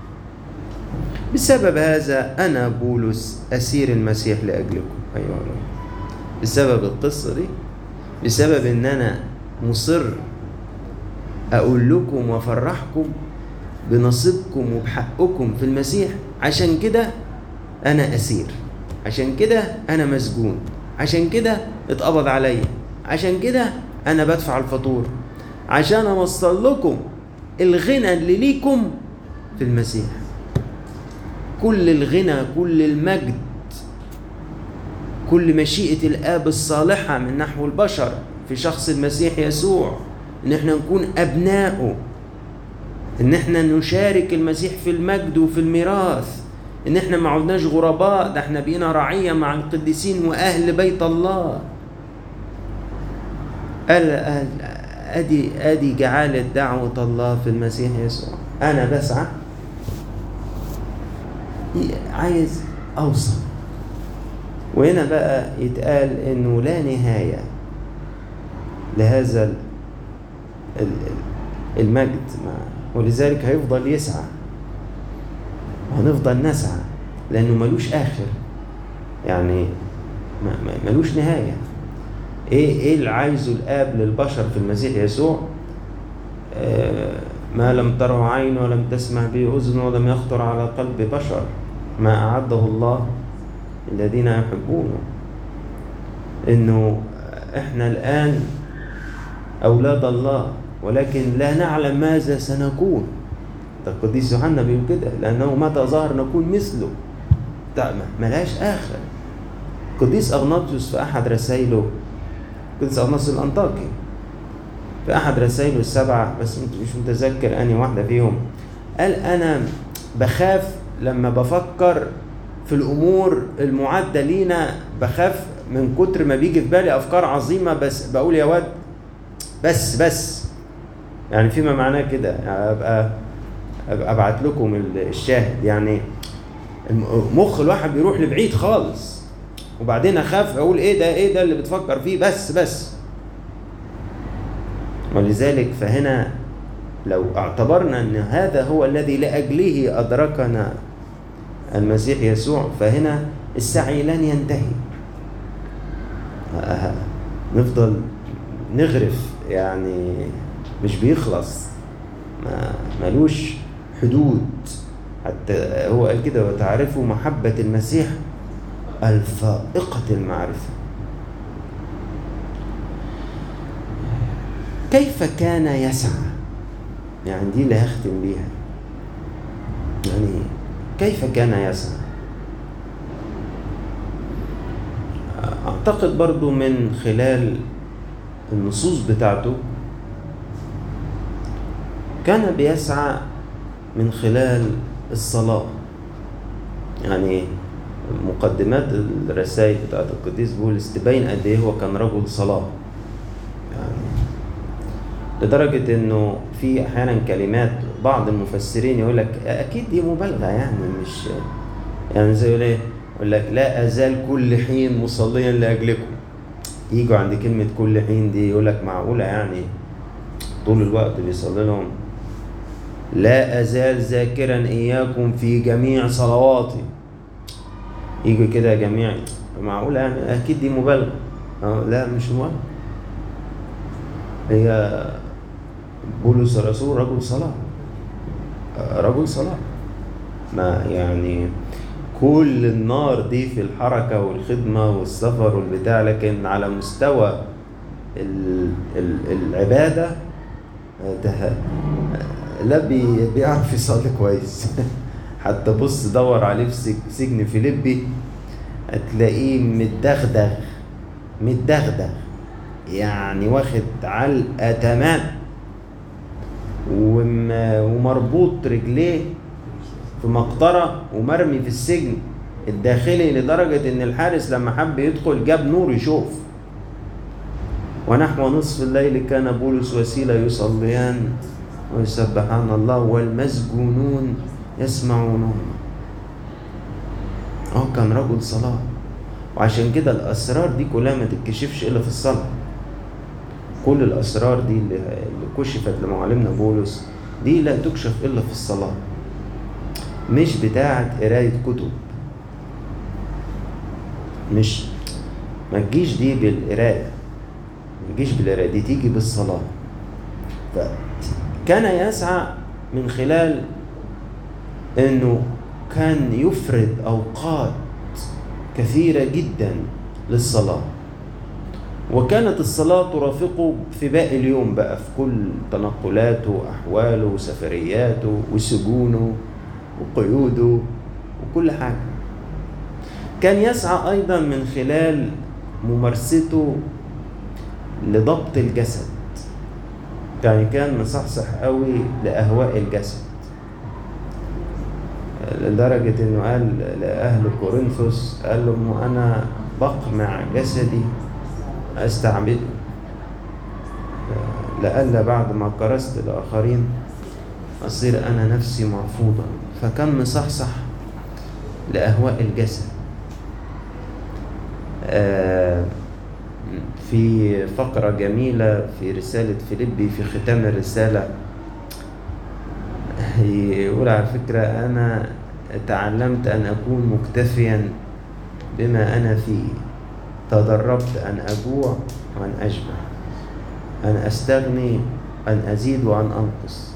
[SPEAKER 1] بسبب هذا أنا بولس أسير المسيح لأجلكم أيها الله بسبب القصة دي بسبب إن أنا مصر أقول لكم وأفرحكم بنصيبكم وبحقكم في المسيح عشان كده أنا أسير عشان كده أنا مسجون عشان كده اتقبض عليا عشان كده أنا بدفع الفاتورة عشان أوصل لكم الغنى اللي ليكم في المسيح كل الغنى كل المجد كل مشيئة الآب الصالحة من نحو البشر في شخص المسيح يسوع إن احنا نكون أبناؤه إن احنا نشارك المسيح في المجد وفي الميراث إن احنا ما عدناش غرباء ده احنا بقينا رعية مع القديسين وأهل بيت الله قال قال ادي ادي جعالة دعوة الله في المسيح يسوع انا بسعى عايز اوصل وهنا بقى يتقال انه لا نهاية لهذا المجد ولذلك هيفضل يسعى وهنفضل نسعى لانه ملوش اخر يعني ملوش نهايه ايه ايه اللي عايزه الاب للبشر في المسيح يسوع آه ما لم تره عين ولم تسمع به اذن ولم يخطر على قلب بشر ما اعده الله الذين يحبونه انه احنا الان اولاد الله ولكن لا نعلم ماذا سنكون ده القديس يوحنا بيقول كده لانه متى ظهر نكون مثله ملهاش اخر القديس اغناطيوس في احد رسائله قدس أغناطيوس الأنطاكي في أحد رسائله السبعة بس مش متذكر أني واحدة فيهم قال أنا بخاف لما بفكر في الأمور المعدة لينا بخاف من كتر ما بيجي في بالي أفكار عظيمة بس بقول يا واد بس بس يعني فيما معناه كده يعني أبقى, أبقى أبعت لكم الشاهد يعني مخ الواحد بيروح لبعيد خالص وبعدين اخاف اقول ايه ده ايه ده اللي بتفكر فيه بس بس ولذلك فهنا لو اعتبرنا ان هذا هو الذي لاجله ادركنا المسيح يسوع فهنا السعي لن ينتهي نفضل نغرف يعني مش بيخلص ما ملوش حدود حتى هو قال كده وتعرفوا محبة المسيح الفائقة المعرفة كيف كان يسعى يعني دي اللي هختم بيها يعني كيف كان يسعى أعتقد برضو من خلال النصوص بتاعته كان بيسعى من خلال الصلاة يعني مقدمات الرسائل بتاعت القديس بولس تبين قد ايه هو كان رجل صلاة يعني لدرجة انه في احيانا كلمات بعض المفسرين يقول لك اكيد دي مبالغة يعني مش يعني زي يقول ايه يقول لك لا ازال كل حين مصليا لاجلكم يجوا عند كلمة كل حين دي يقول لك معقولة يعني طول الوقت بيصلي لهم لا أزال ذاكرا إياكم في جميع صلواتي يجي كده جميع معقولة يعني أكيد دي مبالغة أه لا مش مبالغة هي بولس الرسول رجل صلاة رجل صلاة ما يعني كل النار دي في الحركة والخدمة والسفر والبتاع لكن على مستوى ال- ال- العبادة ده لا بي بيعرف يصلي كويس حتى بص دور عليه في سج- سجن فيليبي هتلاقيه متدغدغ متدغدغ يعني واخد علقة تمام وم- ومربوط رجليه في مقطرة ومرمي في السجن الداخلي لدرجة إن الحارس لما حب يدخل جاب نور يشوف ونحو نصف الليل كان بولس وسيلة يصليان ويسبحان الله والمسجونون يسمعونهم اه كان رجل صلاة وعشان كده الأسرار دي كلها ما تتكشفش إلا في الصلاة كل الأسرار دي اللي اللي كشفت لمعلمنا بولس دي لا تكشف إلا في الصلاة مش بتاعة قراية كتب مش ما تجيش دي بالقراية ما تجيش بالقراية دي تيجي بالصلاة فكان يسعى من خلال انه كان يفرد اوقات كثيرة جدا للصلاة وكانت الصلاة ترافقه في باقي اليوم بقى في كل تنقلاته وأحواله وسفرياته وسجونه وقيوده وكل حاجة كان يسعى أيضا من خلال ممارسته لضبط الجسد يعني كان مصحصح قوي لأهواء الجسد لدرجة إنه قال لأهل كورنثوس قال لهم أنا بقمع جسدي أستعبده لألا بعد ما كرست الآخرين أصير أنا نفسي مرفوضا فكان مصحصح لأهواء الجسد آه، في فقرة جميلة في رسالة فيليبي في ختام الرسالة يقول على فكرة أنا تعلمت أن أكون مكتفيا بما أنا فيه تدربت أن أجوع وأن أشبع أن أستغني أن أزيد وأن أنقص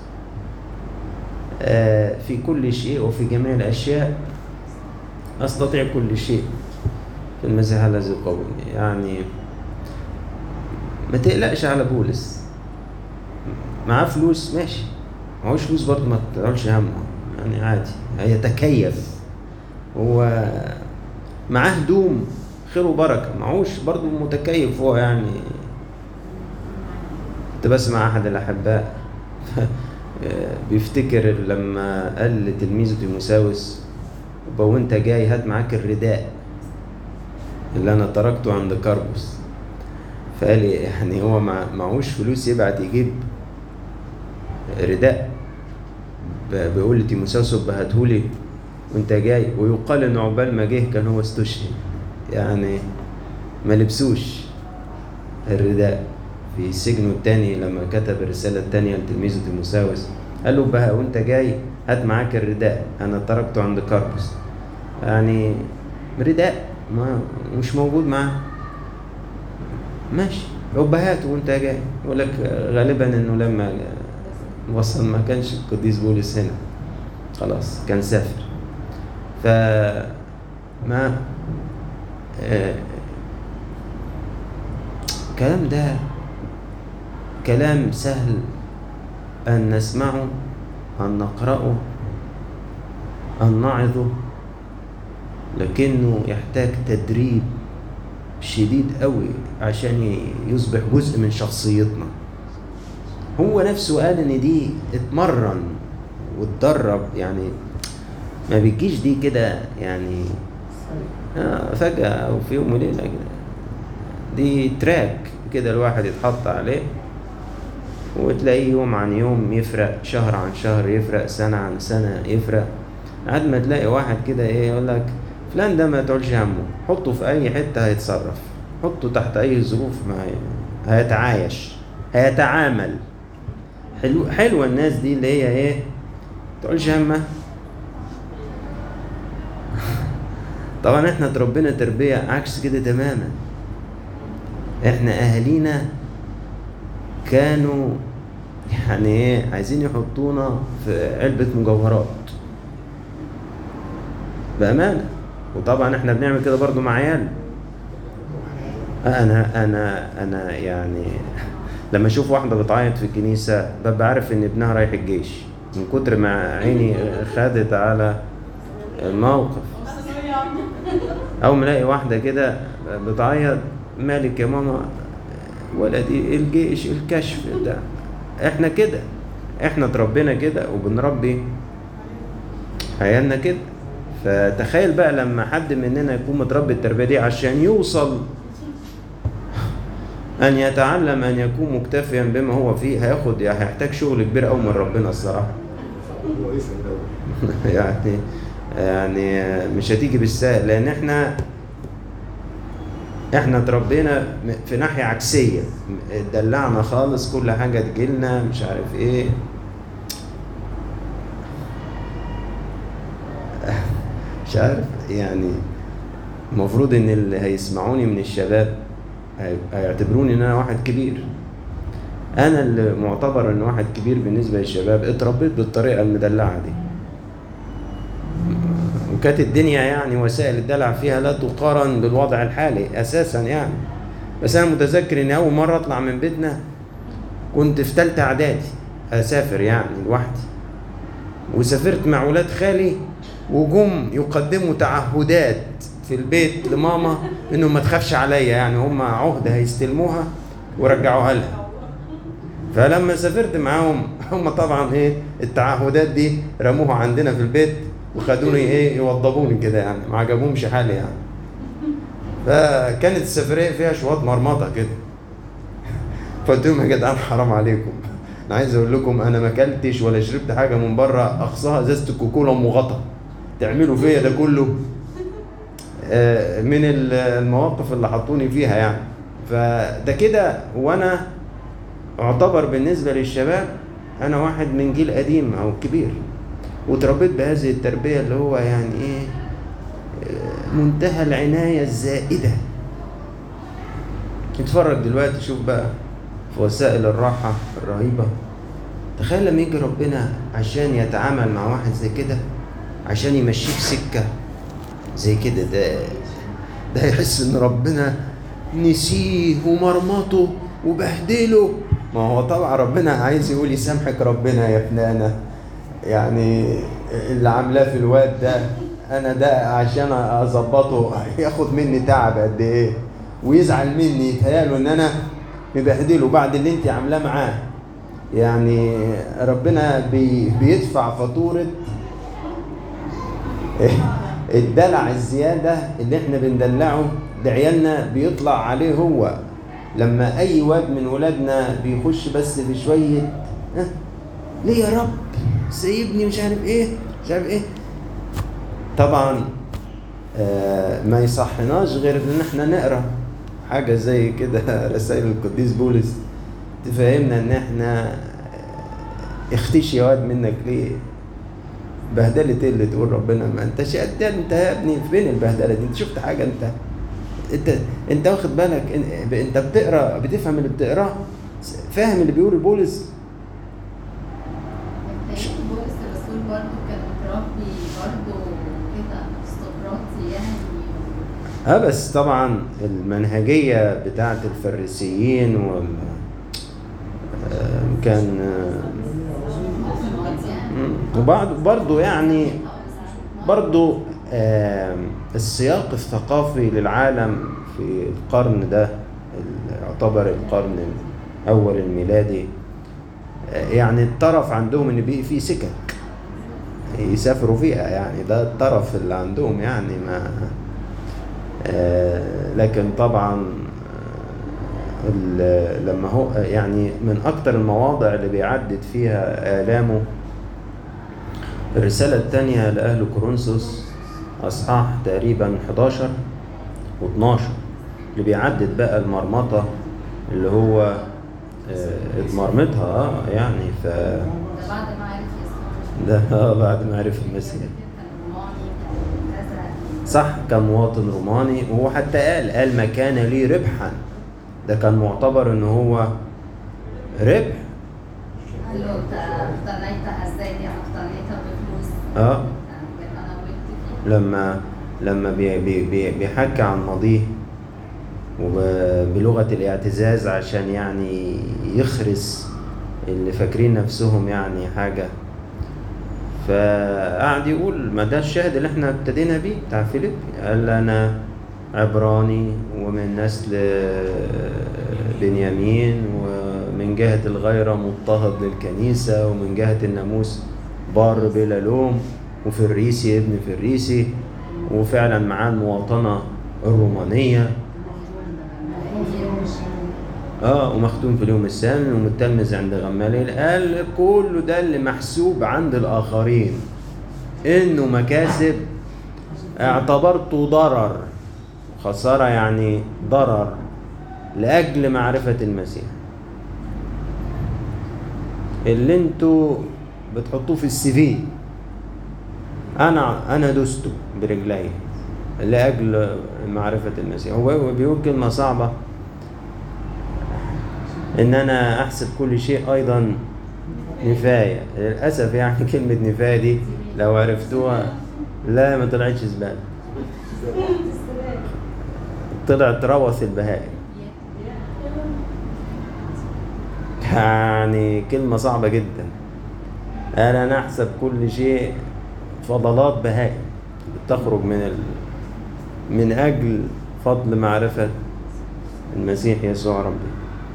[SPEAKER 1] آه، في كل شيء وفي جميع الأشياء أستطيع كل شيء في المسيح الذي يقويني يعني ما تقلقش على بولس معاه فلوس ماشي معهوش فلوس برضه ما تقولش همه يعني عادي هيتكيف هو معاه هدوم خير وبركه معهوش برضه متكيف هو يعني كنت بسمع احد الاحباء بيفتكر لما قال لتلميذه تيموساوس يبقى وانت جاي هات معاك الرداء اللي انا تركته عند كاربوس فقال لي يعني هو مع معهوش فلوس يبعت يجيب رداء ب- بيقول لتيموساوس يبقى هاتهولي وانت جاي ويقال ان عقبال ما جه كان هو استشهد يعني ما لبسوش الرداء في سجنه التاني لما كتب الرسالة التانية لتلميذه تيموساوس قال له بقى وانت جاي هات معاك الرداء انا تركته عند كاربوس يعني رداء ما مش موجود معاه ماشي يبقى هاته وانت جاي يقول لك غالبا انه لما وصل ما كانش القديس بولس هنا خلاص كان سافر ف ما آه، الكلام ده كلام سهل أن نسمعه أن نقرأه أن نعظه لكنه يحتاج تدريب شديد قوي عشان يصبح جزء من شخصيتنا هو نفسه قال ان دي اتمرن واتدرب يعني ما بتجيش دي كده يعني آه فجأة أو في يوم وليلة كده دي تراك كده الواحد يتحط عليه وتلاقيه يوم عن يوم يفرق شهر عن شهر يفرق سنة عن سنة يفرق لحد ما تلاقي واحد كده ايه يقول لك فلان ده ما تقولش همه حطه في أي حتة هيتصرف حطه تحت أي ظروف ما هي- هيتعايش هيتعامل حلو حلوة الناس دي اللي هي ايه تقولش همه طبعا احنا اتربينا تربية عكس كده تماما احنا اهالينا كانوا يعني ايه عايزين يحطونا في علبة مجوهرات بأمانة وطبعا احنا بنعمل كده برضو مع عيال انا انا انا يعني لما اشوف واحدة بتعيط في الكنيسة ببقى عارف ان ابنها رايح الجيش من كتر ما عيني خدت على الموقف أول ما الاقي واحدة كده بتعيط مالك يا ماما ولدي الجيش الكشف ده احنا كده احنا اتربينا كده وبنربي عيالنا كده فتخيل بقى لما حد مننا يكون متربي التربية دي عشان يوصل أن يتعلم أن يكون مكتفيا بما هو فيه هياخد يعني هيحتاج شغل كبير أوي من ربنا الصراحة
[SPEAKER 2] هو اسم الاول
[SPEAKER 1] يعني يعني مش هتيجي بالسهل لان احنا احنا اتربينا في ناحيه عكسيه اتدلعنا خالص كل حاجه تجيلنا مش عارف ايه مش عارف يعني المفروض ان اللي هيسمعوني من الشباب هي- هيعتبروني ان انا واحد كبير انا اللي معتبر ان واحد كبير بالنسبه للشباب اتربيت بالطريقه المدلعه دي وكانت الدنيا يعني وسائل الدلع فيها لا تقارن بالوضع الحالي اساسا يعني بس انا متذكر ان اول مره اطلع من بيتنا كنت في ثالثه اعدادي اسافر يعني لوحدي وسافرت مع ولاد خالي وجم يقدموا تعهدات في البيت لماما انه ما تخافش عليا يعني هم عهده هيستلموها ورجعوها لها فلما سافرت معاهم هم طبعا ايه التعهدات دي رموها عندنا في البيت وخدوني ايه يوضبوني كده يعني ما عجبهمش حالي يعني فكانت السفريه فيها شويه مرمطه كده فقلت لهم يا جدعان حرام عليكم انا عايز اقول لكم انا ما اكلتش ولا شربت حاجه من بره اقصاها ازازه الكوكولا ام غطا تعملوا فيا ده كله آه، من ال- المواقف اللي حطوني فيها يعني فده كده وانا اعتبر بالنسبه للشباب انا واحد من جيل قديم او كبير وتربيت بهذه التربيه اللي هو يعني ايه آه، منتهى العنايه الزائده اتفرج دلوقتي شوف بقى في وسائل الراحه الرهيبه تخيل لما يجي ربنا عشان يتعامل مع واحد زي كده عشان يمشيك سكه زي كده ده ده يحس ان ربنا نسيه ومرمطه وبهدله ما هو طبعا ربنا عايز يقول يسامحك ربنا يا فلانة يعني اللي عاملاه في الواد ده انا ده عشان اظبطه ياخد مني تعب قد ايه ويزعل مني يتهيأله ان انا مبهدله بعد اللي انت عاملاه معاه يعني ربنا بي بيدفع فاتورة الدلع الزيادة اللي احنا بندلعه لعيالنا بيطلع عليه هو لما اي واد من ولادنا بيخش بس في شوية ها ليه يا رب سيبني مش عارف ايه مش عارف ايه طبعا آه ما يصحناش غير ان احنا نقرا حاجة زي كده رسائل القديس بولس تفهمنا ان احنا اختشي يا واد منك ليه بهدلة ايه اللي تقول ربنا ما انتش قد انت يا ابني فين البهدله دي انت شفت حاجه انت انت انت واخد بالك ان- انت بتقرا بتفهم اللي بتقراه فاهم اللي بيقوله بولس
[SPEAKER 3] تاريخ بولس الرسول برضه كان برضه كده استقراطي يعني
[SPEAKER 1] اه بس طبعا المنهجية بتاعت الفريسيين وال آه، كان آه،
[SPEAKER 3] مقنوعات يعني
[SPEAKER 1] مم. وبعد برضو يعني برضو آم، السياق الثقافي للعالم في القرن ده اللي يعتبر القرن الأول الميلادي آه، يعني الطرف عندهم ان بي في سكك يسافروا فيها يعني ده الطرف اللي عندهم يعني ما آه، لكن طبعا آه، ال- لما هو يعني من اكتر المواضع اللي بيعدد فيها آلامه الرسالة الثانية لأهل كورنثوس أصحاح تقريبا 11 و12 اللي بيعدد بقى المرمطة اللي هو آه، اتمرمطها اه يعني ف
[SPEAKER 3] ده بعد ما عرف يسوع
[SPEAKER 1] ده آه، بعد ما عرف المسيح
[SPEAKER 3] كان روماني كان كذا
[SPEAKER 1] صح كان مواطن روماني وهو حتى قال قال ما كان لي ربحا ده كان معتبر ان هو ربح
[SPEAKER 3] قال له انت اقتنيتها ازاي دي انا اقتنيتها بفلوس
[SPEAKER 1] اه
[SPEAKER 3] كان انا ولدت فيها
[SPEAKER 1] لما لما بي بي بي بيحكي عن ماضيه وبلغة الاعتزاز عشان يعني يخرس اللي فاكرين نفسهم يعني حاجة فقعد يقول ما ده الشاهد اللي احنا ابتدينا بيه بتاع فيليب قال انا عبراني ومن نسل بنيامين ومن جهة الغيرة مضطهد للكنيسة ومن جهة الناموس بار بلا لوم وفريسي ابن فريسي وفعلا معاه المواطنة الرومانية اه ومختوم في اليوم الثامن ومتلمذ عند غماليل قال كل ده اللي محسوب عند الآخرين إنه مكاسب اعتبرته ضرر خسارة يعني ضرر لأجل معرفة المسيح اللي انتوا بتحطوه في السي في انا انا دسته برجلي لاجل معرفه المسيح هو هو بيقول كلمه صعبه ان انا احسب كل شيء ايضا نفايه للاسف يعني كلمه نفايه دي لو عرفتوها لا ما طلعتش زباله طلعت روث البهائم يعني كلمة صعبة جدا أنا نحسب كل شيء فضلات بهائم تخرج من ال... من أجل فضل معرفة المسيح يسوع ربي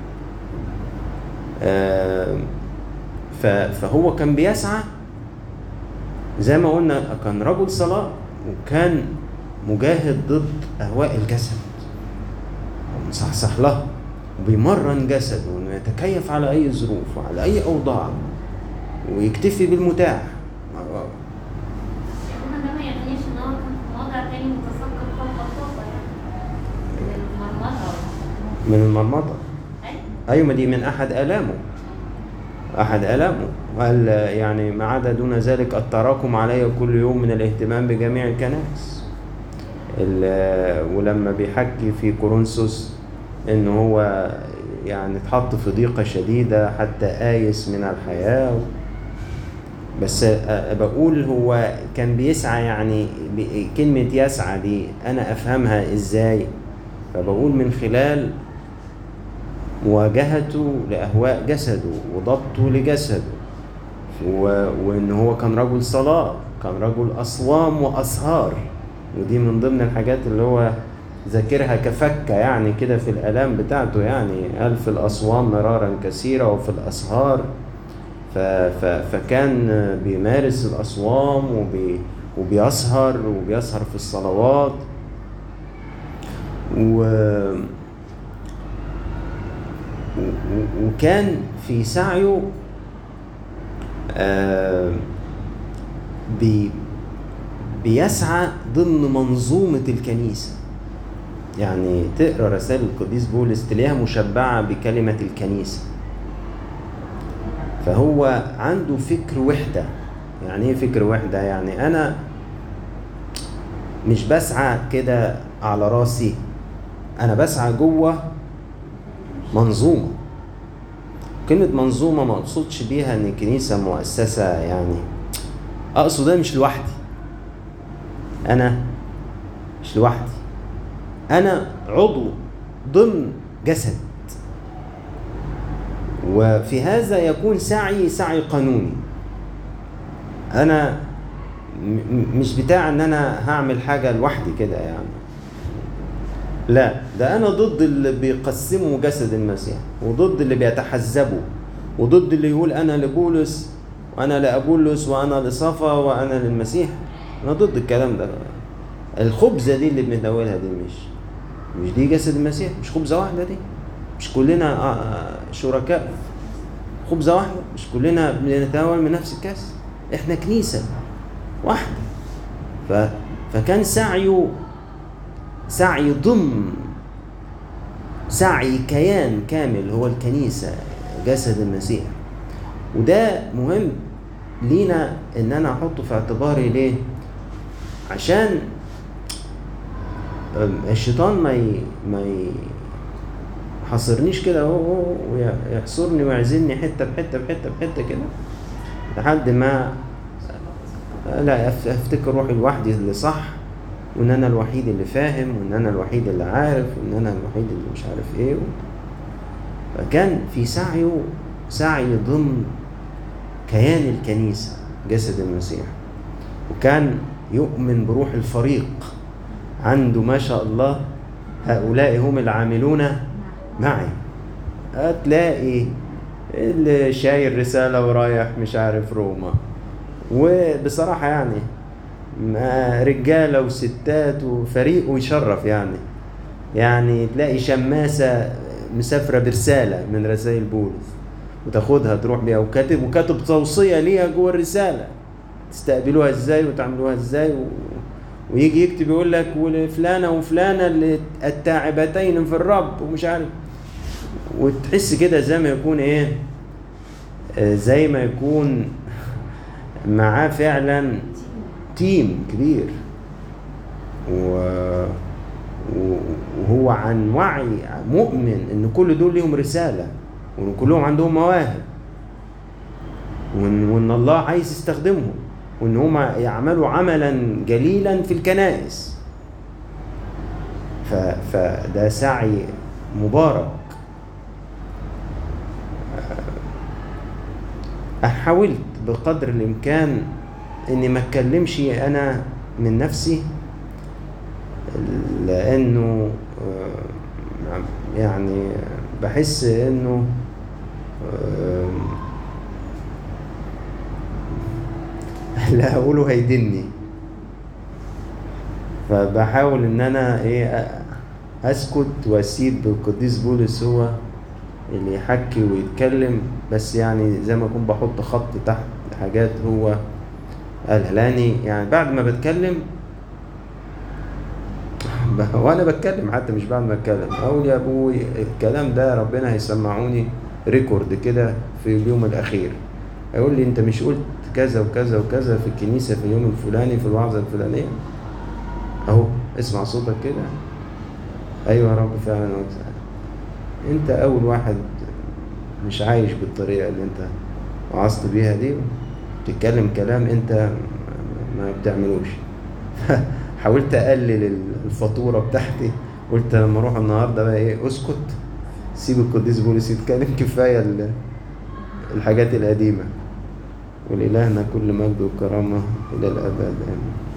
[SPEAKER 1] آه، ف... فهو كان بيسعى زي ما قلنا كان رجل صلاة وكان مجاهد ضد أهواء الجسد ومصحصح لها وبيمرن جسده انه يتكيف على اي ظروف وعلى اي اوضاع ويكتفي بالمتاح
[SPEAKER 4] هنا ده ما يعنيش ان هو كان في موضع تاني متثقف فوق الطاقة يعني من المرمطة
[SPEAKER 1] من المرمطه
[SPEAKER 4] أيوة.
[SPEAKER 1] ايوه ما دي من احد الامه احد الامه وقال يعني ما عدا دون ذلك التراكم علي كل يوم من الاهتمام بجميع الكنائس ال- ولما بيحكي في كورنثوس ان هو يعني اتحط في ضيقه شديده حتى آيس من الحياه بس أ- بقول هو كان بيسعى يعني ب- كلمة يسعى دي أنا أفهمها إزاي فبقول من خلال مواجهته لأهواء جسده وضبطه لجسده و- وإن هو كان رجل صلاة كان رجل أصوام وأسهار ودي من ضمن الحاجات اللي هو ذاكرها كفكة يعني كده في الآلام بتاعته يعني قال في الأصوام مرارا كثيرة وفي الأسهار ف ف فكان بيمارس الأصوام وبي وبيسهر وبيسهر في الصلوات و و- و- وكان في سعيه آه، بي بيسعى ضمن منظومة الكنيسة يعني تقرا رسائل القديس بولس تلاقيها مشبعة بكلمة الكنيسة فهو عنده فكر وحدة يعني ايه فكر وحدة يعني انا مش بسعى كده على راسي انا بسعى جوه منظومة كلمة منظومة ما اقصدش بيها ان الكنيسة مؤسسة يعني اقصد انا مش لوحدي انا مش لوحدي انا عضو ضمن جسد وفي هذا يكون سعي سعي قانوني انا م- م- مش بتاع ان انا هعمل حاجه لوحدي كده يعني لا ده انا ضد اللي بيقسموا جسد المسيح وضد اللي بيتحزبوا وضد اللي يقول انا لبولس وانا لابولس وانا لصفا وانا للمسيح انا ضد الكلام ده الخبزه دي اللي بنتناولها دي مش مش دي جسد المسيح مش خبزه واحده دي مش كلنا آه، آه، شركاء خبزه واحده مش كلنا بنتناول من نفس الكاس احنا كنيسه واحده ف... فكان سعيه سعي ضمن سعي كيان كامل هو الكنيسة جسد المسيح وده مهم لينا ان انا احطه في اعتباري ليه عشان أم، الشيطان ما ي... ما يحصرنيش كده اهو اهو ويحصرني ويعزلني حته بحته بحته بحته كده لحد ما لا أف- افتكر روحي لوحدي اللي صح وان انا الوحيد اللي فاهم وان انا الوحيد اللي عارف وان انا الوحيد اللي مش عارف ايه فكان في سعيه سعي ضمن كيان الكنيسة جسد المسيح وكان يؤمن بروح الفريق عنده ما شاء الله هؤلاء هم العاملون معي هتلاقي اللي شايل رسالة ورايح مش عارف روما وبصراحة يعني ما رجالة وستات وفريق ويشرف يعني يعني تلاقي شماسة مسافرة برسالة من رسائل بولس وتاخدها تروح بيها وكاتب وكاتب توصية ليها جوه الرسالة تستقبلوها ازاي وتعملوها ازاي و... ويجي يكتب يقول لك ولفلانة وفلانة اللي التاعبتين في الرب ومش عارف وتحس كده زي ما يكون ايه آه، زي ما يكون معاه فعلا تيم كبير و... و- وهو عن وعي مؤمن ان كل دول ليهم رساله وان كلهم عندهم مواهب وان, وإن الله عايز يستخدمهم وان هم يعملوا عملا جليلا في الكنائس ف... فده سعي مبارك حاولت بقدر الامكان اني ما اتكلمش انا من نفسي لانه آه، يعني بحس انه آه، اللي هقوله هيدني فبحاول ان انا ايه أ- اسكت واسيب القديس بولس هو اللي يحكي ويتكلم بس يعني زي ما اكون بحط خط تحت حاجات هو قالها لاني يعني بعد ما بتكلم ب- وانا بتكلم حتى مش بعد ما اتكلم اقول يا ابوي الكلام ده ربنا هيسمعوني ريكورد كده في اليوم الاخير هيقول لي انت مش قلت كذا وكذا وكذا في الكنيسه في اليوم الفلاني في الوعظه الفلانيه اهو اسمع صوتك كده ايوه يا رب فعلا قلت انت اول واحد مش عايش بالطريقه اللي انت وعظت بيها دي بتتكلم كلام انت ما بتعملوش حاولت اقلل الفاتوره بتاعتي قلت لما اروح النهارده بقى ايه اسكت سيب القديس بولس يتكلم كفايه ال- الحاجات القديمه ولإلهنا كل مجد وكرامه الى الابد امين